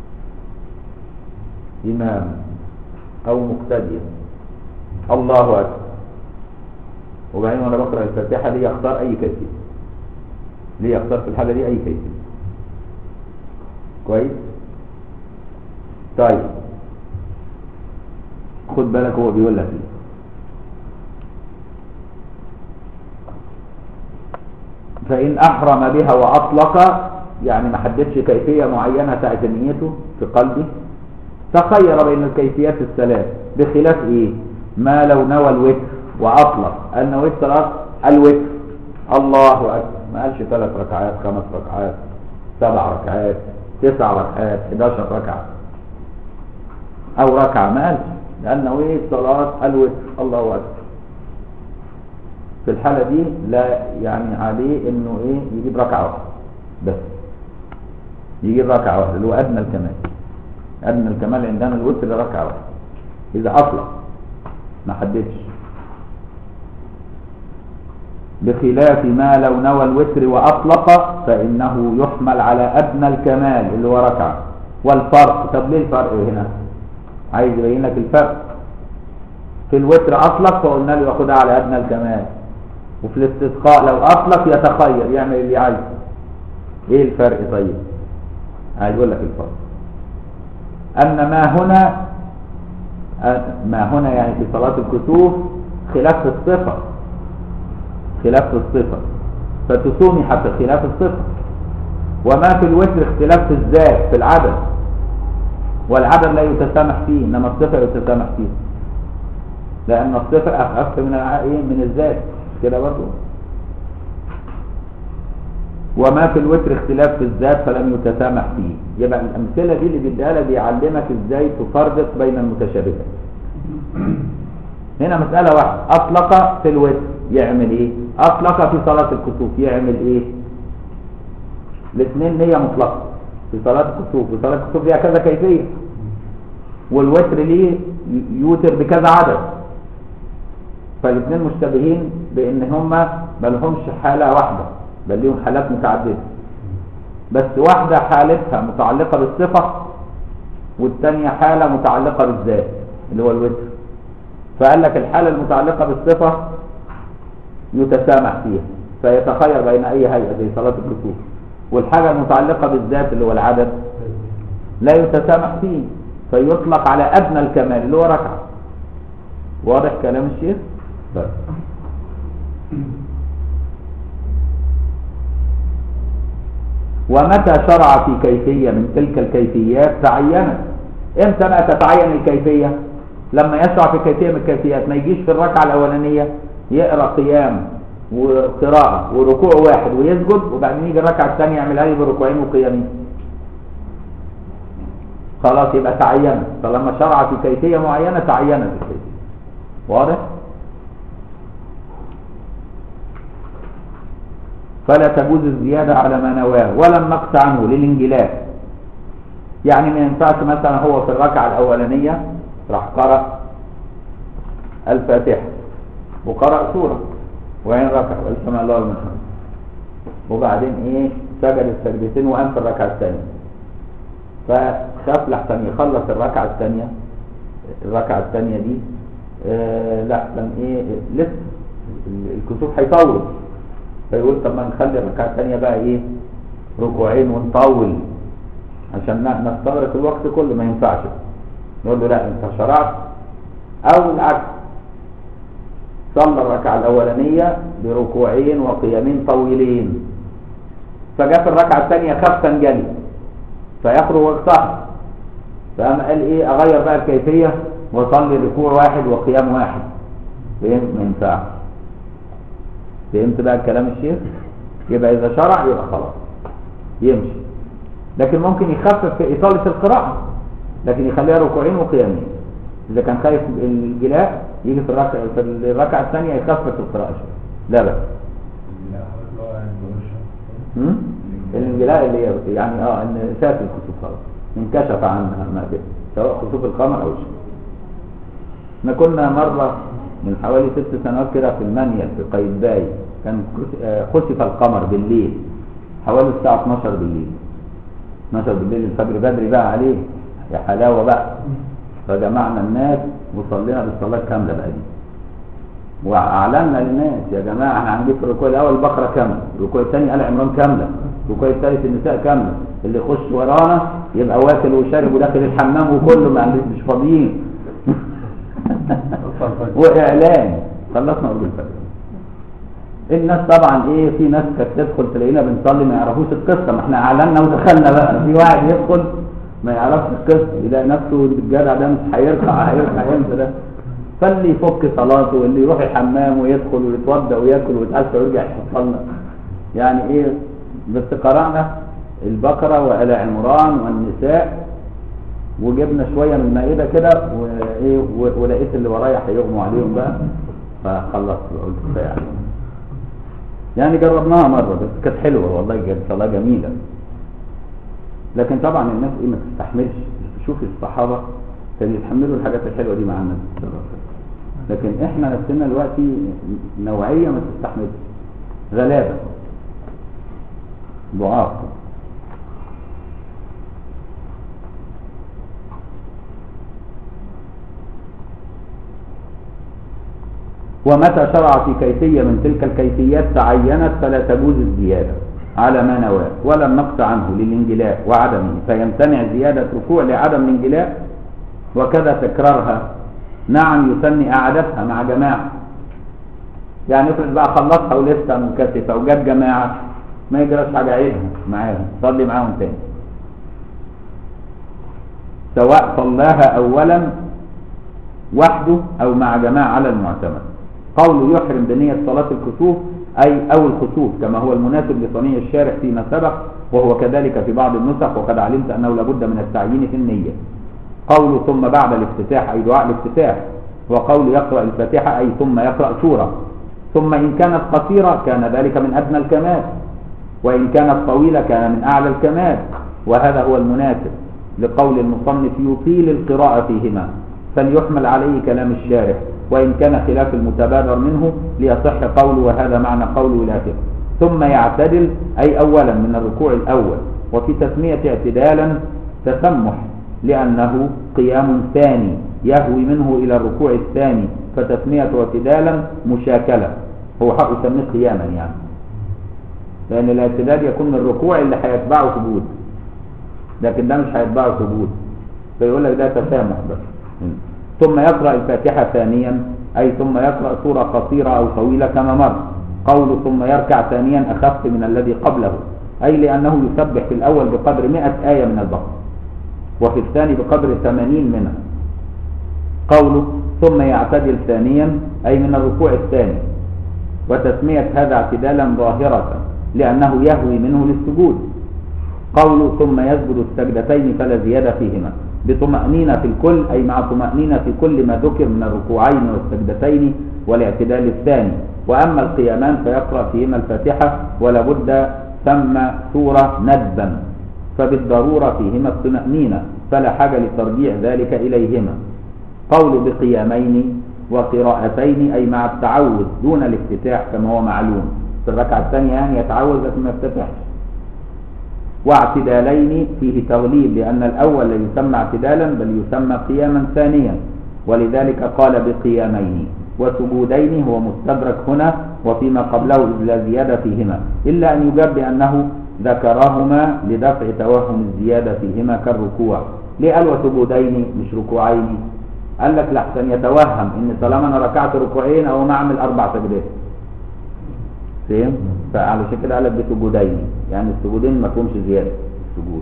إمام أو مقتديا الله أكبر وبعدين وأنا بقرأ الفاتحة لي أختار أي كيفية لي أختار في الحالة دي أي كيفية كويس طيب خد بالك هو بيقول لك ايه فإن أحرم بها وأطلق يعني ما حددش كيفية معينة ساعة نيته في قلبه تخير بين الكيفيات الثلاث بخلاف إيه ما لو نوى الوتر وأطلق أن نويت صلاة الوتر الله أكبر ما قالش ثلاث ركعات خمس ركعات سبع ركعات تسع ركعات 11 ركعة أو ركعة ما قالش لأن نويت صلاة الوتر الله أكبر في الحالة دي لا يعني عليه انه ايه يجيب ركعة واحدة بس يجيب ركعة واحدة اللي هو ادنى الكمال ادنى الكمال عندنا الوتر ركعة واحدة اذا اطلق ما حددش بخلاف ما لو نوى الوتر واطلق فانه يحمل على ادنى الكمال اللي هو ركعة والفرق طب ليه الفرق هنا عايز يبين لك الفرق في الوتر اطلق فقلنا له ياخدها على ادنى الكمال وفي الاستسقاء لو اطلق يتخير يعمل اللي عايزه ايه الفرق طيب عايز اقول لك الفرق ان ما هنا ما هنا يعني في صلاة الكسوف خلاف في الصفة خلاف في الصفة فتسومح في خلاف الصفة وما في الوتر اختلاف في الذات في العدد والعدد لا يتسامح فيه انما الصفة يتسامح فيه لان الصفة اخف من الع... إيه؟ من الذات مش كده برضه وما في الوتر اختلاف في الذات فلم يتسامح فيه يبقى الامثله دي اللي بيديها لك بيعلمك ازاي تفرق بين المتشابهات هنا مساله واحده اطلق في الوتر يعمل ايه اطلق في صلاه الكسوف يعمل ايه الاثنين نيه مطلقه في صلاه الكسوف في صلاه الكسوف ليها كذا كيفيه والوتر ليه يوتر بكذا عدد فالاثنين مشتبهين بان هما ما لهمش حاله واحده بل ليهم حالات متعدده بس واحده حالتها متعلقه بالصفه والثانيه حاله متعلقه بالذات اللي هو الوتر فقال لك الحاله المتعلقه بالصفه يتسامح فيها فيتخير بين اي هيئه زي صلاه الكسوف والحاجه المتعلقه بالذات اللي هو العدد لا يتسامح فيه فيطلق على ادنى الكمال اللي هو ركعه واضح كلام الشيخ طيب ومتى شرع في كيفية من تلك الكيفيات تعينت امتى بقى تتعين الكيفية لما يشرع في كيفية من الكيفيات ما يجيش في الركعة الأولانية يقرأ قيام وقراءة وركوع واحد ويسجد وبعدين يجي الركعة الثانية يعملها لي بركوعين وقيامين خلاص يبقى تعينت طالما شرع في كيفية معينة تعينت الكيفية واضح فلا تجوز الزيادة على ما نواه ولا النقص عنه للانجلاء يعني ما ينفعش مثلا هو في الركعة الأولانية راح قرأ الفاتحة وقرأ سورة وعين ركع والسمع الله لمن حمده وبعدين ايه سجد السجدتين وقام في الركعة الثانية فخاف لحسن يخلص الركعة الثانية الركعة الثانية دي آه لحسن ايه لسه الكسوف هيطول فيقول طب ما نخلي الركعة الثانية بقى ايه ركوعين ونطول عشان نستغرق الوقت كله ما ينفعش نقول له لا انت شرعت او العكس صلى الركعة الأولانية بركوعين وقيامين طويلين فجاء في الركعة الثانية خف تنجلي فيخرج وقتها فقام قال ايه اغير بقى الكيفية واصلي ركوع واحد وقيام واحد فين ما ينفعش فهمت بقى كلام الشيخ يبقى اذا شرع يبقى خلاص يمشي لكن ممكن يخفف في اطاله القراءه لكن يخليها ركوعين وقيامين اذا كان خايف الجلاء يجي في الركعه في الركعه الثانيه يخفف القراءه شويه لا بأس هم؟ الانجلاء اللي هي يعني اه ان فات الكسوف خلاص انكشف عنها ما به سواء خسوف القمر او الشمس احنا كنا مرة من حوالي ست سنوات كده في المنيل في قايتباي كان كس- آه، خسف القمر بالليل حوالي الساعة 12 بالليل 12 بالليل الفجر بدري بقى عليه يا حلاوة بقى فجمعنا الناس وصلينا بالصلاة كاملة بقى دي واعلنا للناس يا جماعه احنا هنجيب في الركوع الاول البقره كامله الركوع الثاني ال عمران كامله الركوع الثالث النساء كامله اللي يخش ورانا يبقى واكل وشارب وداخل الحمام وكله ما عندوش مش فاضيين واعلان خلصنا قبل الفجر الناس طبعا ايه في ناس كانت تدخل تلاقينا بنصلي ما يعرفوش القصه ما احنا اعلنا ودخلنا بقى في واحد يدخل ما يعرفش القصه يلاقي نفسه الجدع ده مش هيركع هيركع امتى ده فاللي يفك صلاته واللي يروح الحمام ويدخل ويتوضا وياكل ويتعشى ويرجع يصلي يعني ايه بس قرانا البقره وال عمران والنساء وجبنا شويه من المائده كده وايه و- ولقيت اللي ورايا هيغموا عليهم بقى فخلصت قلت كفايه عليهم. يعني جربناها مره بس كانت حلوه والله كانت صلاه جميله لكن طبعا الناس ايه ما تستحملش شوف الصحابه كانوا يتحملوا الحاجات الحلوه دي مع النبي صلى الله عليه وسلم لكن احنا نفسنا دلوقتي نوعيه ما تستحملش غلابه ضعاف ومتى شرع في كيفية من تلك الكيفيات تعينت فلا تجوز الزيادة على ما نواه ولا النقص عنه للانجلاء وعدمه فيمتنع زيادة ركوع لعدم الانجلاء وكذا تكرارها نعم يسمي إعادتها مع جماعة يعني افرض بقى خلصها ولسه منكسفة وجت جماعة ما يجراش حاجة عيدها معاهم صلي معاهم تاني سواء صلاها أولا وحده أو مع جماعة على المعتمد قوله يحرم بنية صلاة الكسوف أي أو الخسوف كما هو المناسب لصنيع الشارع فيما سبق وهو كذلك في بعض النسخ وقد علمت أنه لابد من التعيين في النية قوله ثم بعد الافتتاح أي دعاء الافتتاح وقول يقرأ الفاتحة أي ثم يقرأ سورة ثم إن كانت قصيرة كان ذلك من أدنى الكمال وإن كانت طويلة كان من أعلى الكمال وهذا هو المناسب لقول المصنف يطيل القراءة فيهما فليحمل عليه كلام الشارح وإن كان خلاف المتبادر منه ليصح قوله وهذا معنى قوله إلى آخره ثم يعتدل أي أولا من الركوع الأول وفي تسمية اعتدالا تسمح لأنه قيام ثاني يهوي منه إلى الركوع الثاني فتسمية اعتدالا مشاكلة هو حق يسميه قياما يعني لأن الاعتدال يكون من الركوع اللي هيتبعه سجود لكن ده مش هيتبعه سجود فيقول لك ده تسامح بس ثم يقرأ الفاتحة ثانيا أي ثم يقرأ سورة قصيرة أو طويلة كما مر قول ثم يركع ثانيا أخف من الذي قبله أي لأنه يسبح في الأول بقدر 100 آية من البقرة وفي الثاني بقدر 80 منها قوله ثم يعتدل ثانيا أي من الركوع الثاني وتسمية هذا اعتدالا ظاهرة لأنه يهوي منه للسجود قوله ثم يسجد السجدتين فلا زيادة فيهما بطمأنينة في الكل أي مع طمأنينة في كل ما ذكر من الركوعين والسجدتين والاعتدال الثاني وأما القيامان فيقرأ فيهما الفاتحة ولا بد ثم سورة ندبا فبالضرورة فيهما الطمأنينة فلا حاجة لترجيع ذلك إليهما قول بقيامين وقراءتين أي مع التعوذ دون الافتتاح كما هو معلوم في الركعة الثانية يعني يتعوذ لكن ما يفتتحش واعتدالين فيه تغليب لأن الأول لا يسمى اعتدالا بل يسمى قياما ثانيا ولذلك قال بقيامين وسجودين هو مستدرك هنا وفيما قبله إذ لا زيادة فيهما إلا أن يجاب بأنه ذكرهما لدفع توهم الزيادة فيهما كالركوع ليه قال وسجودين مش ركوعين قال لك لحسن يتوهم ان طالما انا ركعت ركوعين او ما اعمل اربع سجدات فهم فعلشان كده قال لك بسجودين يعني السجودين ما فيهمش زياده السجود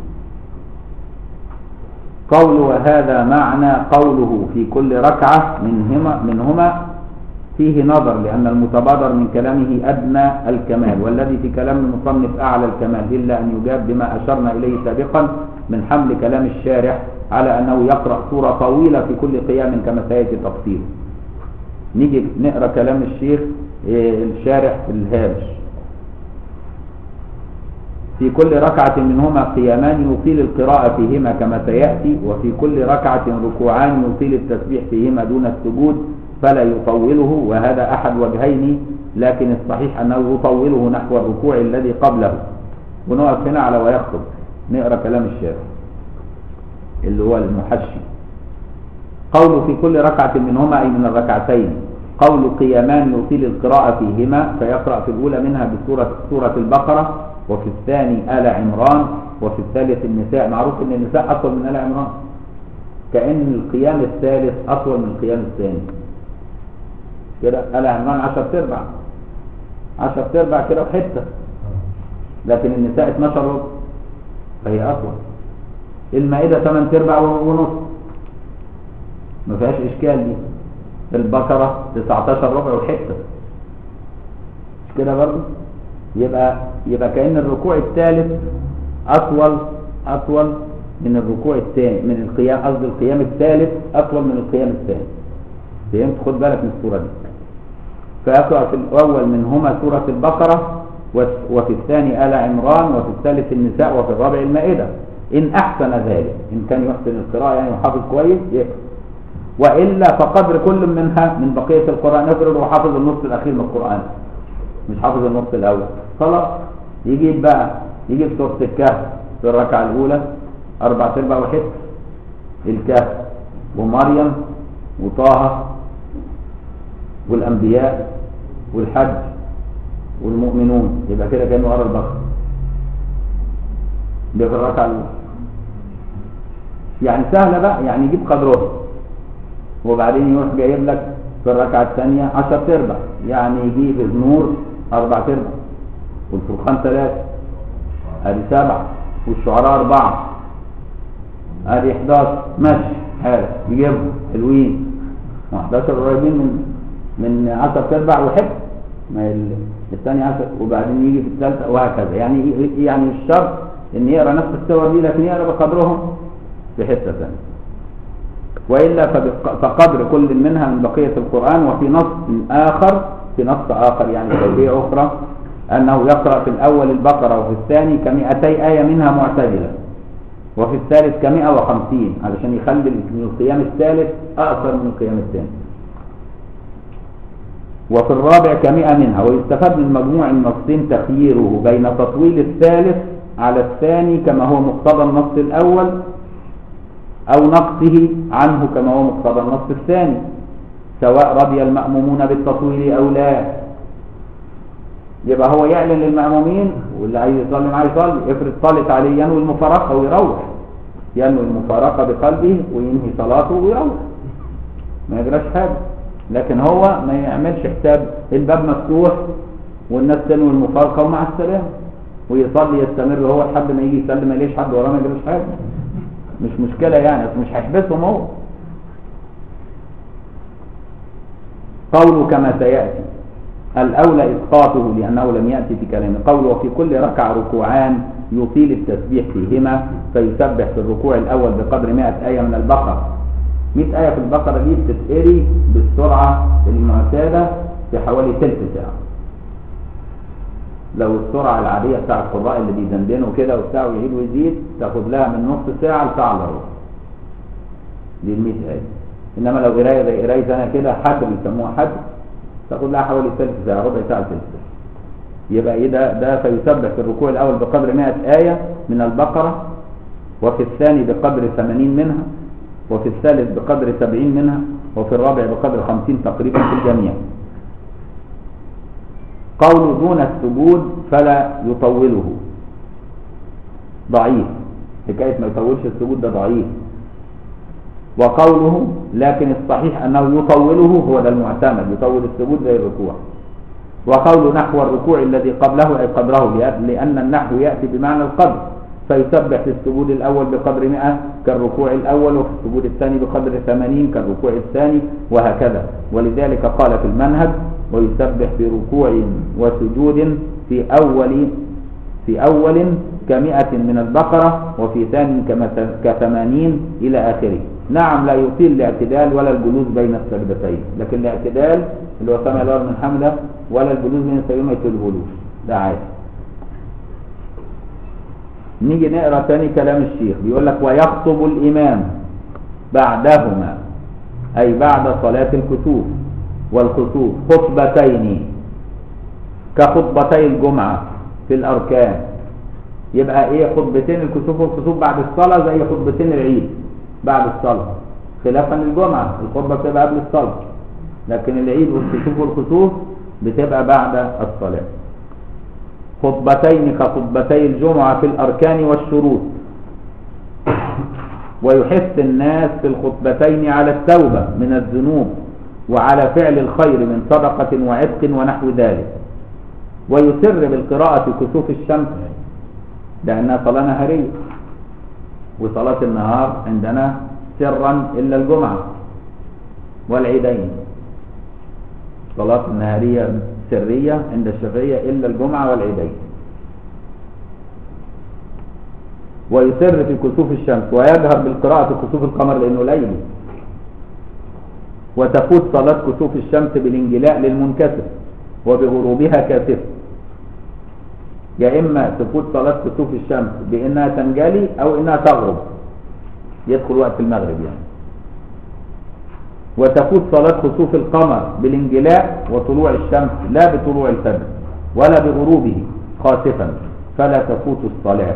قول وهذا معنى قوله في كل ركعة منهما, منهما فيه نظر لأن المتبادر من كلامه أدنى الكمال والذي في كلام المصنف أعلى الكمال إلا أن يجاب بما أشرنا إليه سابقا من حمل كلام الشارح على أنه يقرأ سورة طويلة في كل قيام كما سيأتي تفصيله نيجي نقرأ كلام الشيخ إيه، الشارح في الهامش في كل ركعة منهما قيامان يطيل القراءة فيهما كما سيأتي وفي كل ركعة ركوعان يطيل التسبيح فيهما دون السجود فلا يطوله وهذا أحد وجهين لكن الصحيح أنه يطوله نحو الركوع الذي قبله ونقف هنا على ويخطب نقرأ كلام الشارع اللي هو المحشي قول في كل ركعة منهما أي من الركعتين قول قيامان يطيل القراءة فيهما فيقرأ في الأولى منها بسورة سورة البقرة وفي الثاني آل عمران وفي الثالث النساء معروف أن النساء أطول من آل عمران كأن القيام الثالث أطول من القيام الثاني كده آل عمران 10 تربع 10 تربع كده وحتة لكن النساء 12 ربع فهي أطول المائدة 8 تربع ونص ما فيهاش إشكال دي البقرة 19 ربع وحتة مش كده برضه يبقى يبقى كأن الركوع الثالث أطول أطول من الركوع الثاني من القيام قصدي القيام الثالث أطول من القيام الثاني فهمت خد بالك من الصورة دي فيقرأ في الأول منهما سورة البقرة وفي الثاني آل عمران وفي الثالث النساء وفي الرابع المائدة إن أحسن ذلك إن كان يحسن القراءة يعني يحافظ كويس يقرأ وإلا فقدر كل منها من بقية القرآن افرض وحافظ النص الأخير من القرآن مش حافظ النص الأول خلاص يجيب بقى يجيب سورة الكهف في الركعة الأولى أربع أرباع وحته الكهف ومريم وطه والأنبياء والحج والمؤمنون يبقى كده كانوا قرا البقرة ده في الركعة الأولى يعني سهلة بقى يعني يجيب قدرها وبعدين يروح جايب لك في الركعة الثانية 10 تربع يعني يجيب النور أربع تربع والفرقان ثلاثة ادي سبعة والشعراء أربعة ادي 11 ماشي حلو يجيبهم حلوين 11 قريبين من من 10 تربع وحب ما الثاني 10 وبعدين يجي في الثالثة وهكذا يعني يعني الشرط ان يقرا نفس السور دي لكن يقرا بقدرهم في حته ثانيه والا فقدر كل منها من بقيه القران وفي نص اخر في نص اخر يعني توجيه اخرى أنه يقرأ في الأول البقرة وفي الثاني كمئتي آية منها معتدلة وفي الثالث كمئة وخمسين علشان يخلي القيام الثالث أقصر من القيام الثاني وفي الرابع كمئة منها ويستفاد من مجموع النصين تخييره بين تطويل الثالث على الثاني كما هو مقتضى النص الأول أو نقصه عنه كما هو مقتضى النص الثاني سواء رضي المأمومون بالتطويل أو لا يبقى هو يعلن للمأمومين واللي عايز يصلي معاه يصلي افرض طالت عليه ينوي المفارقة ويروح ينوي المفارقة بقلبه وينهي صلاته ويروح ما يجراش حاجة لكن هو ما يعملش حساب الباب مفتوح والناس تنوي المفارقة ومع السلامة ويصلي يستمر هو لحد ما يجي يسلم ما ليش حد وراه ما يجراش حاجة مش مشكلة يعني مش هيحبسهم هو قوله كما سيأتي الأولى إسقاطه لأنه لم يأتي في كلامه قوله وفي كل ركعة ركوعان يطيل التسبيح فيهما فيسبح في الركوع الأول بقدر 100 آية من البقرة 100 آية في البقرة دي بتتقري بالسرعة المعتادة في حوالي ثلث ساعة لو السرعة العادية بتاع القراء اللي بيدندنوا كده وبتاع ويعيد ويزيد تاخد لها من نص ساعة لساعة الا ربع دي ال 100 آية إنما لو قراية زي قراية أنا كده حد بيسموها حد تاخد لها حوالي ثلث ساعة ربع ساعة ثلث ساعة يبقى ايه ده ده فيسبح في الركوع الاول بقدر 100 آية من البقرة وفي الثاني بقدر 80 منها وفي الثالث بقدر 70 منها وفي الرابع بقدر 50 تقريبا في الجميع قول دون السجود فلا يطوله ضعيف حكاية ما يطولش السجود ده ضعيف وقوله لكن الصحيح أنه يطوله هو ده المعتمد يطول السجود زي الركوع وقول نحو الركوع الذي قبله أي قدره لأن النحو يأتي بمعنى القدر فيسبح في السجود الأول بقدر 100 كالركوع الأول وفي السجود الثاني بقدر 80 كالركوع الثاني وهكذا ولذلك قال في المنهج ويسبح في ركوع وسجود في أول في أول كمئة من البقرة وفي ثاني كثمانين إلى آخره نعم لا يطيل الاعتدال ولا الجلوس بين السجدتين لكن الاعتدال اللي هو سمع الله من حمده ولا الجلوس بين السجدتين ما يطيلهولوش ده عادي نيجي نقرا تاني كلام الشيخ بيقول لك ويخطب الامام بعدهما اي بعد صلاه الكسوف والخسوف خطبتين كخطبتي الجمعه في الاركان يبقى ايه خطبتين الكسوف والخسوف بعد الصلاه زي خطبتين العيد بعد الصلاه خلافا للجمعه الخطبه بتبقى قبل الصلاه لكن العيد والكسوف والخسوف بتبقى بعد الصلاه خطبتين كخطبتي الجمعة في الأركان والشروط ويحث الناس في الخطبتين على التوبة من الذنوب وعلى فعل الخير من صدقة وعتق ونحو ذلك ويسر بالقراءة كسوف الشمس لأنها صلاة نهارية وصلاة النهار عندنا سرا إلا الجمعة والعيدين صلاة النهارية سرية عند الشافعية إلا الجمعة والعيدين ويسر في كسوف الشمس ويجهر بالقراءة في كسوف القمر لأنه ليل وتفوت صلاة كسوف الشمس بالانجلاء للمنكسر وبغروبها كاسف يا إما تفوت صلاة كسوف الشمس بأنها تنجلي أو إنها تغرب يدخل وقت المغرب يعني وتفوت صلاة خسوف القمر بالانجلاء وطلوع الشمس لا بطلوع الفجر ولا بغروبه خاسفا فلا تفوت الصلاة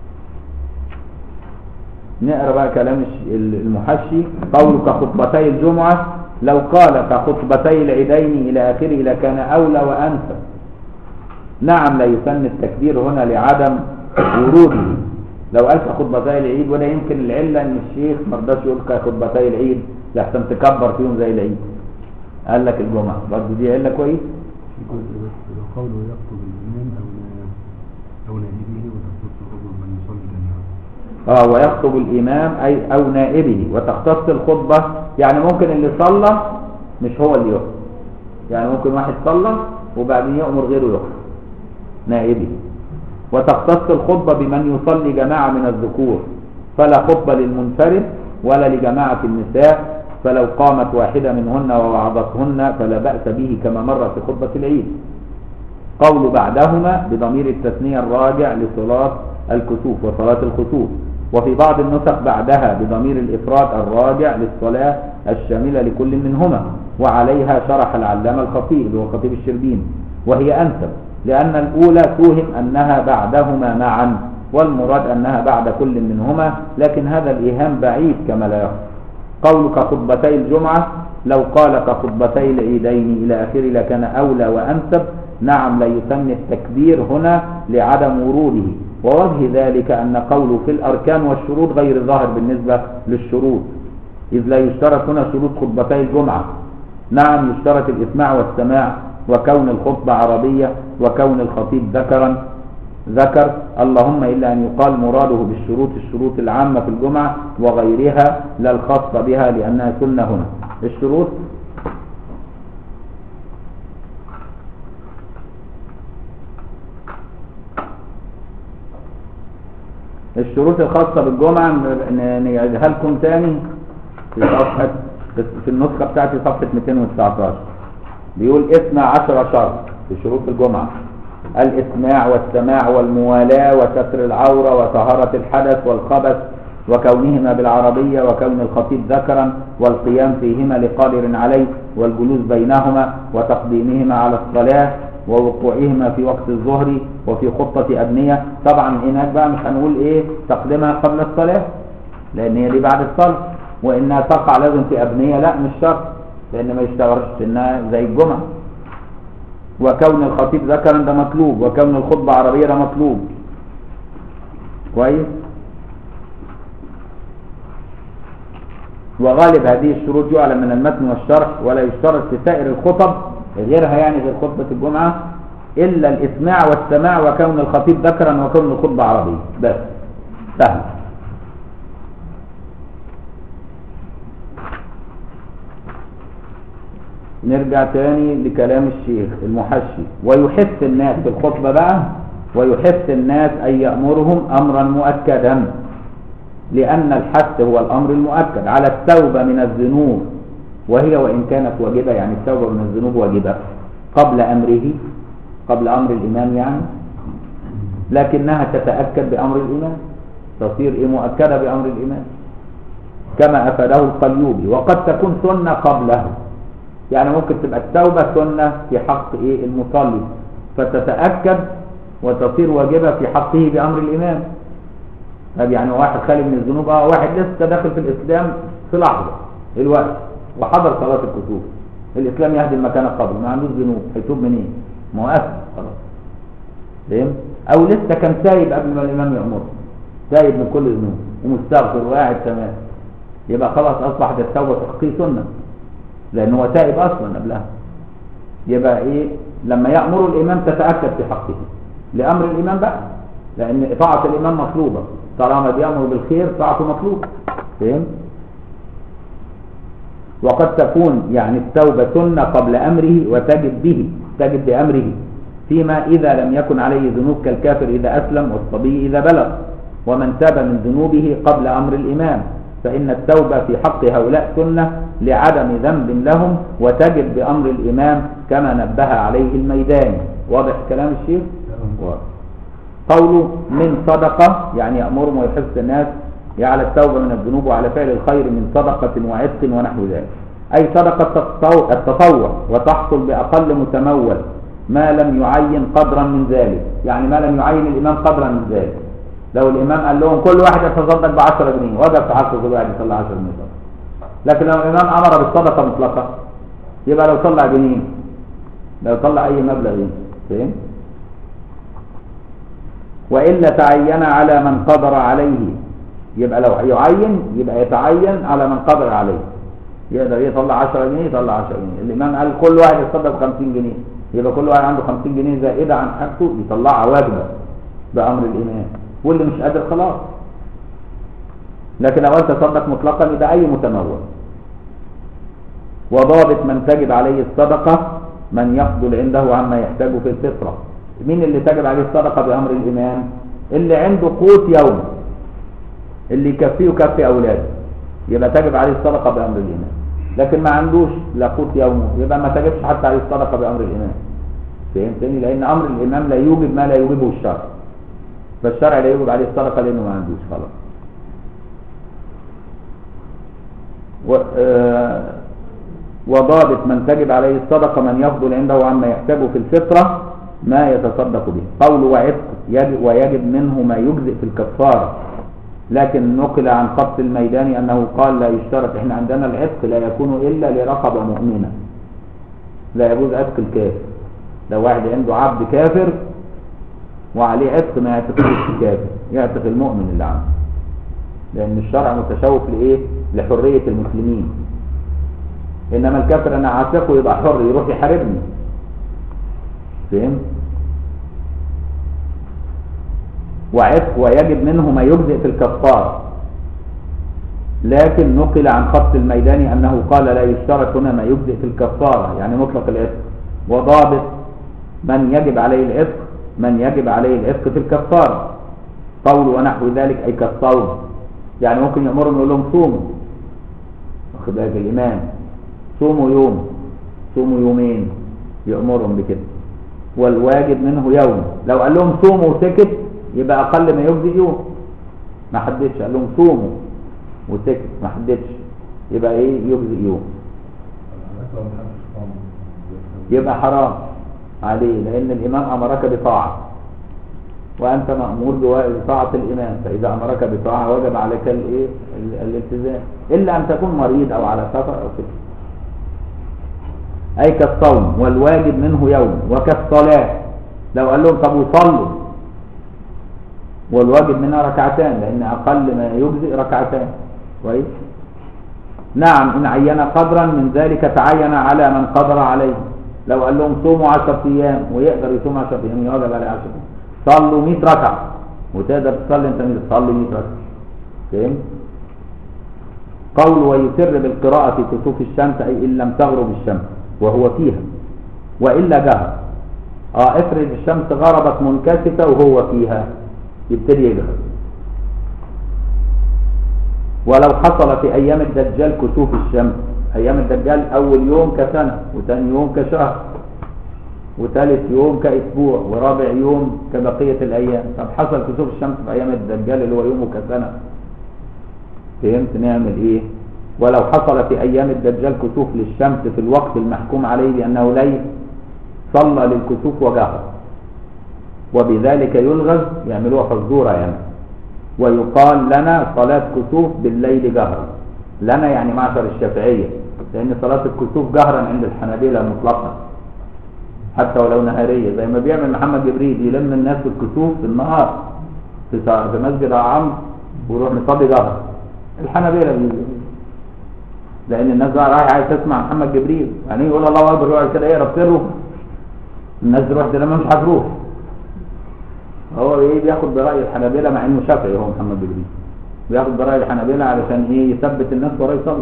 نقرا بقى كلام المحشي قول كخطبتي الجمعة لو قال كخطبتي العيدين إلى آخره لكان أولى وأنسب نعم لا يسن التكبير هنا لعدم وروده لو قال كخطبتي العيد وده يمكن العلة ان الشيخ ما رضاش يقول كخطبتي العيد لحسن تكبر فيهم زي العيد قال لك الجمعة برضه دي علة كويس قوله يخطب الإمام أو أو نائبه وتختص الرجل من يصلي جميعا اه ويخطب الإمام أي أو نائبه وتختص الخطبة يعني ممكن اللي صلى مش هو اللي يخطب يعني ممكن واحد صلى وبعدين يأمر غيره يخطب نائبه وتختص الخطبة بمن يصلي جماعة من الذكور فلا خطبة للمنفرد ولا لجماعة النساء فلو قامت واحدة منهن ووعظتهن فلا بأس به كما مر في خطبة العيد قول بعدهما بضمير التثنية الراجع لصلاة الكسوف وصلاة الخسوف وفي بعض النسخ بعدها بضمير الإفراد الراجع للصلاة الشاملة لكل منهما وعليها شرح العلامة الخطيب هو خطيب الشربين وهي أنسب لأن الأولى توهم أنها بعدهما معا والمراد أنها بعد كل منهما لكن هذا الإيهام بعيد كما لا يخفى قول كخطبتي الجمعة لو قال كخطبتي العيدين إلى آخره لكان أولى وأنسب نعم لا يسمى التكبير هنا لعدم وروده ووجه ذلك أن قوله في الأركان والشروط غير ظاهر بالنسبة للشروط إذ لا يشترط هنا شروط خطبتي الجمعة نعم يشترط الإسماع والسماع وكون الخطبة عربية وكون الخطيب ذكرا ذكر اللهم إلا أن يقال مراده بالشروط الشروط العامة في الجمعة وغيرها لا الخاصة بها لأنها سنة هنا الشروط الشروط الخاصة بالجمعة نعيدها لكم تاني في صفحة في النسخة بتاعتي صفحة 219 بيقول اثنى عشر شرط في شروط الجمعة الإسماع والسماع والموالاة وستر العورة وطهارة الحدث والخبث وكونهما بالعربية وكون الخطيب ذكرا والقيام فيهما لقادر عليه والجلوس بينهما وتقديمهما على الصلاة ووقوعهما في وقت الظهر وفي خطة أبنية طبعا هناك بقى مش هنقول ايه تقديمها قبل الصلاة لأن هي دي بعد الصلاة وإنها تقع لازم في أبنية لا مش شرط لأن ما يشتغلش إنها زي الجمعة وكون الخطيب ذكرا ده مطلوب وكون الخطبة عربية ده مطلوب كويس وغالب هذه الشروط يعلم من المتن والشرح ولا يشترط في سائر الخطب غيرها يعني غير خطبة الجمعة إلا الإسماع والسماع وكون الخطيب ذكرا وكون الخطبة عربية بس سهل نرجع تاني لكلام الشيخ المحشي ويحث الناس في الخطبة بقى ويحث الناس أن يأمرهم أمرا مؤكدا لأن الحث هو الأمر المؤكد على التوبة من الذنوب وهي وإن كانت واجبة يعني التوبة من الذنوب واجبة قبل أمره قبل أمر الإمام يعني لكنها تتأكد بأمر الإمام تصير إيه مؤكدة بأمر الإمام كما أفاده القليوبي وقد تكون سنة قبله يعني ممكن تبقى التوبة سنة في حق إيه المصلي فتتأكد وتصير واجبة في حقه بأمر الإمام طب يعني واحد خالي من الذنوب اه واحد لسه داخل في الإسلام في لحظة الوقت وحضر صلاة الكسوف الإسلام يهدي المكان قبل ما عندوش ذنوب هيتوب منين؟ ما هو أسف خلاص فاهم؟ أو لسه كان تايب قبل ما الإمام يأمره تايب من كل الذنوب ومستغفر وقاعد تمام يبقى خلاص أصبحت التوبة تحقيق سنة لأن هو تائب أصلا قبلها يبقى إيه لما يأمر الإمام تتأكد في حقه لأمر الإمام بقى لأن طاعة الإمام مطلوبة طالما بيأمر بالخير طاعته مطلوبة فهم؟ وقد تكون يعني التوبة سنة قبل أمره وتجب به تجب بأمره فيما إذا لم يكن عليه ذنوب كالكافر إذا أسلم والصبي إذا بلغ ومن تاب من ذنوبه قبل أمر الإمام فإن التوبة في حق هؤلاء سنة لعدم ذنب لهم وتجب بأمر الإمام كما نبه عليه الميداني واضح كلام الشيخ؟ واضح قوله من صدقة يعني يأمرهم ويحث الناس على التوبة من الذنوب وعلى فعل الخير من صدقة وعتق ونحو ذلك أي صدقة التطوع وتحصل بأقل متمول ما لم يعين قدرا من ذلك يعني ما لم يعين الإمام قدرا من ذلك لو الإمام قال لهم كل واحد يتصدق ب 10 جنيه وجب في حقه كل واحد يطلع 10 جنيه صدقة لكن لو الإمام أمر بالصدقة مطلقة يبقى لو طلع جنيه لو طلع أي مبلغ فاهم؟ وإلا تعين على من قدر عليه يبقى لو يعين يبقى يتعين على من قدر عليه يقدر يطلع 10 جنيه يطلع 10 جنيه الإمام قال كل واحد يتصدق 50 جنيه يبقى كل واحد عنده 50 جنيه زائدة عن حاجته يطلعها واجبة بأمر الإمام واللي مش قادر خلاص لكن لو قلت تصدق مطلقا يبقى أي متمول وضابط من تجب عليه الصدقة من يفضل عنده عما يحتاج في الفطرة مين اللي تجب عليه الصدقة بأمر الإمام اللي عنده قوت يوم اللي يكفيه ويكفي أولاده يبقى تجب عليه الصدقة بأمر الإمام لكن ما عندوش لا قوت يومه يبقى ما تجبش حتى عليه الصدقة بأمر الإمام فهمتني لأن أمر الإمام لا يوجب ما لا يوجبه الشرع فالشرع لا يوجب عليه الصدقة لأنه ما عندوش خلاص و... آه... وضابط من تجب عليه الصدقة من يفضل عنده عما يحتاج في الفطرة ما يتصدق به قول وعتق يجب ويجب منه ما يجزئ في الكفارة لكن نقل عن خط الميداني أنه قال لا يشترط احنا عندنا العتق لا يكون إلا لرقبة مؤمنة لا يجوز عتق الكافر لو واحد عنده عبد كافر وعليه عتق ما يعتقش الكافر يعتق المؤمن اللي عنده لأن الشرع متشوف لإيه لحرية المسلمين إنما الكافر أنا عاتقه يبقى حر يروح يحاربني فهم وعتق ويجب منه ما يجزئ في الكفارة لكن نقل عن خط الميداني أنه قال لا يشترط هنا ما يجزئ في الكفارة يعني مطلق العتق وضابط من يجب عليه العتق من يجب عليه العتق في الكفارة قول ونحو ذلك أي كالصوم يعني ممكن يأمرهم يقول لهم صوموا واخد بالك الإمام صوموا يوم صوموا يومين يأمرهم بكده والواجب منه يوم لو قال لهم صوموا وسكت يبقى اقل ما يجزي يوم ما حددش قال لهم صوموا وسكت ما حددش يبقى ايه يجزي يوم يبقى حرام عليه لان الامام امرك بطاعه وانت مامور بطاعه الامام فاذا امرك بطاعه وجب عليك الايه الالتزام الا ان تكون مريض او على سفر او كده أي كالصوم والواجب منه يوم وكالصلاة لو قال لهم طب وصلوا والواجب منها ركعتان لأن أقل ما يجزئ ركعتان كويس نعم إن عين قدرا من ذلك تعين على من قدر عليه لو قال لهم صوموا 10 أيام ويقدر يصوم 10 أيام يواجب عليه 10 أيام صلوا 100 ركعة وتقدر تصلي انت مش تصلي 100 ركعه فهمت قول ويسر بالقراءة في كسوف الشمس أي إن لم تغرب الشمس وهو فيها وإلا جهر اه افرض الشمس غربت منكسفة وهو فيها يبتدي يجهر ولو حصل في أيام الدجال كسوف الشمس أيام الدجال أول يوم كسنة وثاني يوم كشهر وثالث يوم كأسبوع ورابع يوم كبقية الأيام طب حصل كسوف الشمس في أيام الدجال اللي هو يومه كسنة فهمت نعمل إيه ولو حصل في أيام الدجال كسوف للشمس في الوقت المحكوم عليه بأنه ليل صلى للكسوف وجهر وبذلك يلغز يعملوها فزورة يعني ويقال لنا صلاة كسوف بالليل جهرا لنا يعني معشر الشافعية لأن صلاة الكسوف جهرا عند الحنابلة مطلقا حتى ولو نهارية زي ما بيعمل محمد جبريل يلم الناس في الكسوف في النهار في سا- في مسجد عمرو ويروح مصلي جهرا الحنابلة بيقولوا لأن الناس بقى رايحة عايز تسمع محمد جبريل يعني يقول الله أكبر يقعد كده يقرا سره الناس تروح تلم مش هتروح هو ايه بياخد برأي الحنابلة مع انه شافعي هو محمد جبريل بياخد برأي الحنابلة علشان ايه يثبت الناس وراه يصلي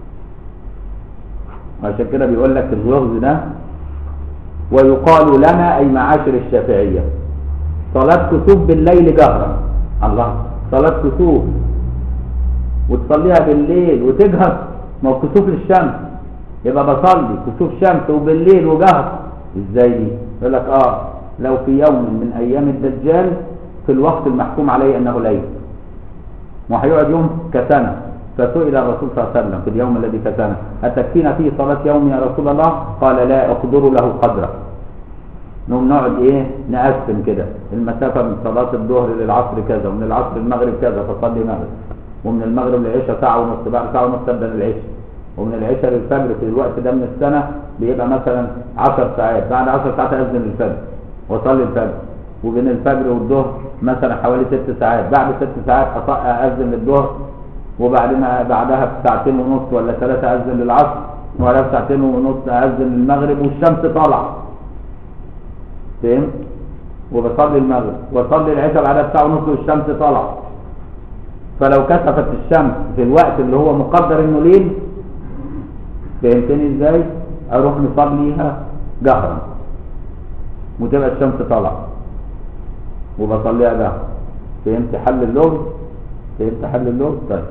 عشان كده بيقول لك اللغز ده ويقال لنا اي معاشر الشافعية صلاة كسوف بالليل جهرا الله صلاة كسوف وتصليها بالليل وتجهر ما هو كسوف للشمس يبقى بصلي كسوف شمس وبالليل وجهر ازاي دي يقول لك اه لو في يوم من ايام الدجال في الوقت المحكوم عليه انه ليل وهيقعد يوم كسنه فسئل الرسول صلى الله عليه وسلم في اليوم الذي كسنه أتكفينا فيه صلاة يوم يا رسول الله قال لا أقدر له قدره نقوم نقعد ايه نقسم كده المسافة من صلاة الظهر للعصر كذا ومن العصر المغرب كذا فصلي مغرب ومن المغرب للعشاء ساعة ونص بعد ساعة ونص تبدأ العشاء ومن العشاء للفجر في الوقت ده من السنة بيبقى مثلا 10 ساعات بعد 10 ساعات أذن الفجر وأصلي الفجر وبين الفجر والظهر مثلا حوالي 6 ساعات بعد 6 ساعات أط- أذن للظهر وبعدين بعدها بساعتين ونص ولا ثلاثة أذن للعصر وبعدها بساعتين ونص أذن للمغرب والشمس طالعة فهمت؟ وبصلي المغرب واصلي العشاء بعدها بساعة ونص والشمس طالعة فلو كسفت الشمس في الوقت اللي هو مقدر انه ليل فهمتني ازاي؟ اروح مصليها جهرا وتبقى الشمس طالعة وبصليها جهرا فهمت حل اللغز؟ فهمت حل اللغز؟ طيب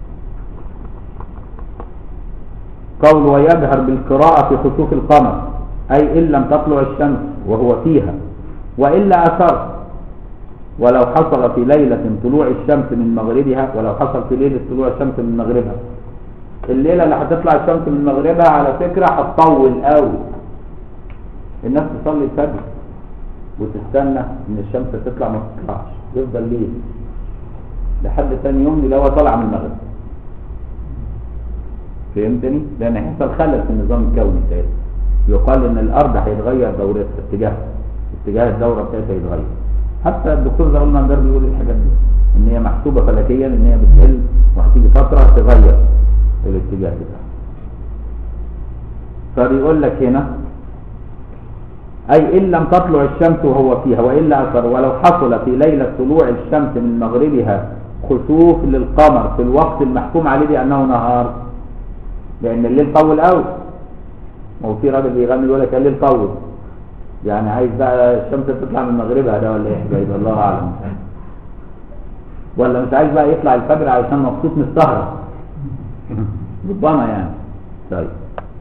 قول ويجهر بالقراءة في خسوف القمر أي إن لم تطلع الشمس وهو فيها وإلا أثر ولو حصل في ليلة طلوع الشمس من مغربها ولو حصل في ليلة طلوع الشمس من مغربها الليلة اللي هتطلع الشمس من مغربها على فكرة هتطول قوي الناس تصلي الفجر وتستنى ان الشمس تطلع ما تطلعش يفضل ليل لحد تاني يوم اللي هو طالع من المغرب فهمتني؟ لان هيحصل خلل في النظام الكوني بتاعي يقال ان الارض هيتغير دورتها اتجاهها اتجاه الدوره بتاعتها يتغير حتى الدكتور زغلول مندر بيقول الحاجات دي ان هي محسوبه فلكيا ان هي بتقل وهتيجي فتره تغير الاتجاه بتاعها فبيقول لك هنا أي إن لم تطلع الشمس وهو فيها وإلا أثر ولو حصل في ليلة طلوع الشمس من مغربها خسوف للقمر في الوقت المحكوم عليه بأنه نهار لأن الليل طول قوي ما هو في راجل بيغني يقول لك الليل طول يعني عايز بقى الشمس تطلع من مغربها ده ولا ايه حكاية الله أعلم ولا مش عايز بقى يطلع الفجر علشان مبسوط من السهرة ربما يعني طيب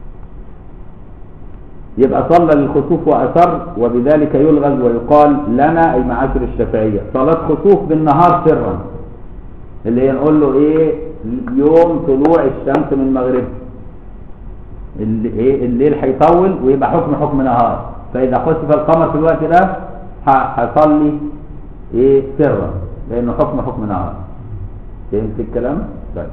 يبقى صلى للخسوف وأثر وبذلك يلغز ويقال لنا أي معاشر الشافعية صلاة خسوف بالنهار سرا اللي هي نقول له إيه يوم طلوع الشمس من مغربها اللي إيه الليل هيطول ويبقى حكم حكم نهار فإذا خسف القمر في الوقت ده ه- هصلي إيه سرا لأنه حكم حكم نهار فهمت الكلام؟ طيب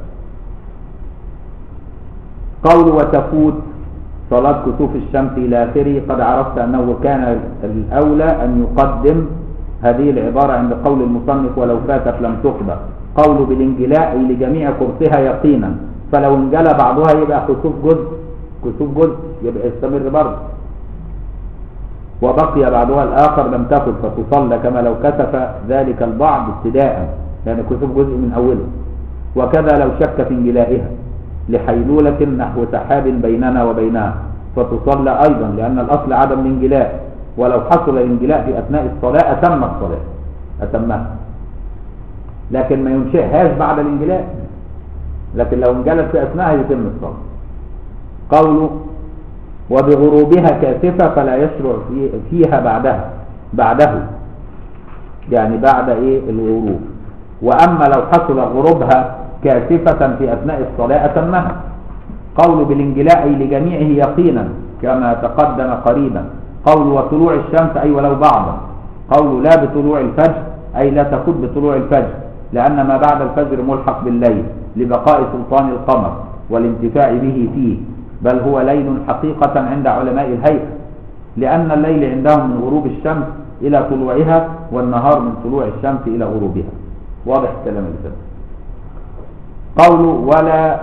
قول وتفوت صلاة كسوف الشمس إلى آخره قد عرفت أنه كان الأولى أن يقدم هذه العبارة عند قول المصنف ولو فاتت لم تقبل قول بالانجلاء أي لجميع كرسها يقينا فلو انجلى بعضها يبقى كسوف جزء كسوف جزء يبقى يستمر برضه وبقي بعضها الآخر لم تكن فتصلى كما لو كسف ذلك البعض ابتداء يعني كسوف جزء من أوله وكذا لو شك في انجلائها لحيلولة نحو سحاب بيننا وبينها فتصلى أيضا لأن الأصل عدم الانجلاء ولو حصل الانجلاء في أثناء الصلاة أتم الصلاة أتمها لكن ما ينشئهاش بعد الانجلاء لكن لو انجلت في أثناءها يتم الصلاة قوله وبغروبها كاسفة فلا يشرع في فيها بعدها بعده يعني بعد ايه الغروب واما لو حصل غروبها كاسفة في اثناء الصلاة اتمها قول بالانجلاء أي لجميعه يقينا كما تقدم قريبا قول وطلوع الشمس اي ولو بعضا قول لا بطلوع الفجر اي لا تكون بطلوع الفجر لان ما بعد الفجر ملحق بالليل لبقاء سلطان القمر والانتفاع به فيه بل هو ليل حقيقة عند علماء الهيئة لأن الليل عندهم من غروب الشمس إلى طلوعها والنهار من طلوع الشمس إلى غروبها واضح الكلام اللي فات قوله ولا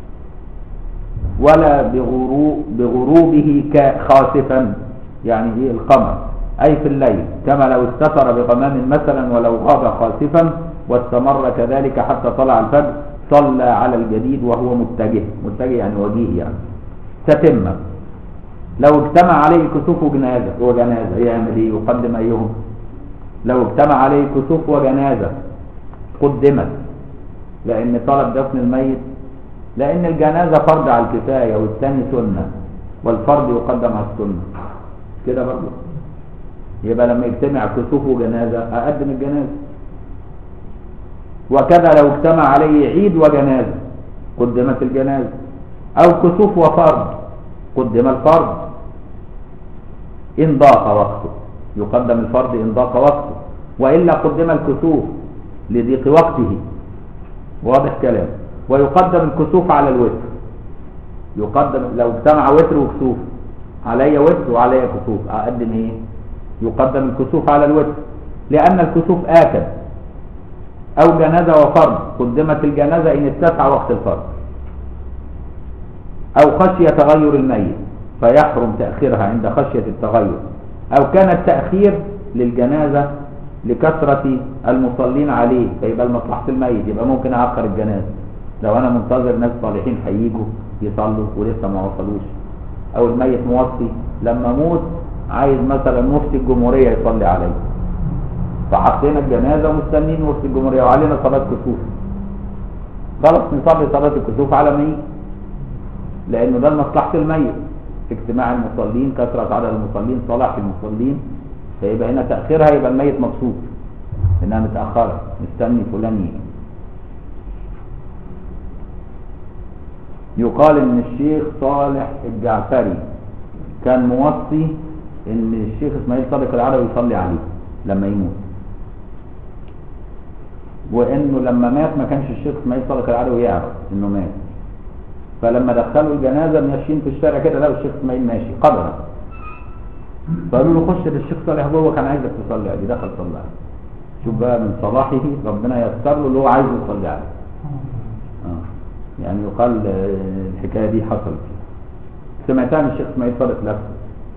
ولا بغروب بغروبه خاسفا يعني ايه القمر أي في الليل كما لو استتر بغمام مثلا ولو غاب خاسفا واستمر كذلك حتى طلع الفجر صلى على الجديد وهو متجه متجه يعني وجيه يعني تتم لو اجتمع عليه كسوف وجنازة وجنازة يعمل ايه يقدم ايهم لو اجتمع عليه كسوف وجنازة قدمت لان طلب دفن الميت لان الجنازة فرض على الكفاية والثاني سنة والفرض يقدم على السنة كده برضه يبقى لما يجتمع كسوف وجنازة اقدم الجنازة وكذا لو اجتمع عليه عيد وجنازة قدمت الجنازة او كسوف وفرض قدم الفرض ان ضاق وقته يقدم الفرض ان ضاق وقته والا قدم الكسوف لضيق وقته واضح كلام ويقدم الكسوف على الوتر يقدم لو اجتمع وتر وكسوف علي وتر وعلي كسوف اقدم ايه يقدم الكسوف على الوتر لان الكسوف اكد او جنازه وفرض قدمت الجنازه ان اتسع وقت الفرض أو خشية تغير الميت فيحرم تأخيرها عند خشية التغير أو كان التأخير للجنازة لكثرة المصلين عليه فيبقى المصلحة الميت يبقى ممكن أأخر الجنازة لو أنا منتظر ناس صالحين هيجوا يصلوا ولسه ما وصلوش أو الميت موصي لما أموت عايز مثلا مفتي الجمهورية يصلي علي فحطينا الجنازة ومستنيين مفتي الجمهورية وعلينا صلاة كسوف خلاص نصلي صلاة الكسوف على ما يجي لانه ده لمصلحه الميت اجتماع المصلين كثره عدد المصلين صلاح المصلين فيبقى هنا تاخيرها يبقى الميت مبسوط انها متاخره مستني فلان يجي يقال ان الشيخ صالح الجعفري كان موصي ان الشيخ اسماعيل صادق العربي يصلي عليه لما يموت وانه لما مات ما كانش الشيخ اسماعيل صادق العربي يعرف انه مات فلما دخلوا الجنازة ماشيين في الشارع كده لقوا الشيخ اسماعيل ماشي قدرا فقالوا له خش للشيخ صالح جوه كان عايزك تصلي عليه دخل صلى عليه شوف بقى من صلاحه ربنا يسر له اللي هو عايزه يصلي عليه آه. يعني يقال الحكاية دي حصلت سمعتها من الشيخ اسماعيل صادق نفسه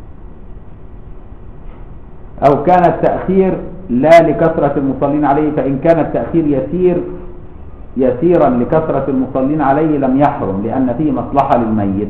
أو كان التأخير لا لكثرة المصلين عليه فإن كان التأخير يسير يسيرا لكثرة المصلين عليه لم يحرم لأن فيه مصلحة للميت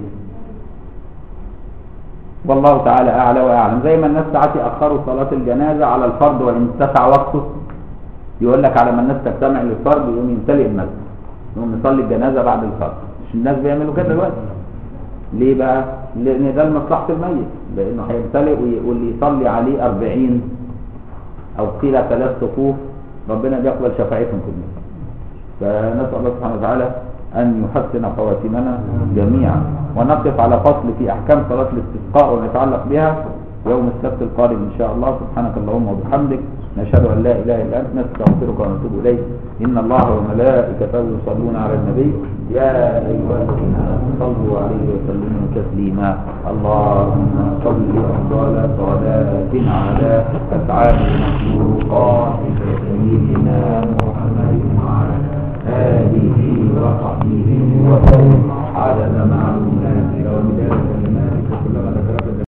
والله تعالى أعلى وأعلم زي ما الناس ساعات يأخروا صلاة الجنازة على الفرض وإن اتسع وقته يقول لك على ما الناس تجتمع للفرض يقوم يمتلئ المسجد يقوم يصلي الجنازة بعد الفرض مش الناس بيعملوا كده دلوقتي ليه بقى؟ لأن ده لمصلحة الميت لأنه هيمتلئ واللي يصلي عليه أربعين أو قيل ثلاث صفوف ربنا بيقبل شفاعتهم كلهم فنسأل الله سبحانه وتعالى أن يحسن خواتمنا جميعا ونقف على فصل في أحكام صلاة الاستسقاء وما يتعلق بها يوم السبت القادم إن شاء الله سبحانك اللهم وبحمدك نشهد أن لا إله إلا أنت نستغفرك ونتوب إليك إن الله وملائكته يصلون على النبي يا أيها الذين آمنوا صلوا عليه وسلموا تسليما اللهم صل أفضل صلاة على أسعاد المخلوقات سيدنا محمد وعلى آله وصحبه وسلم عدد معلومات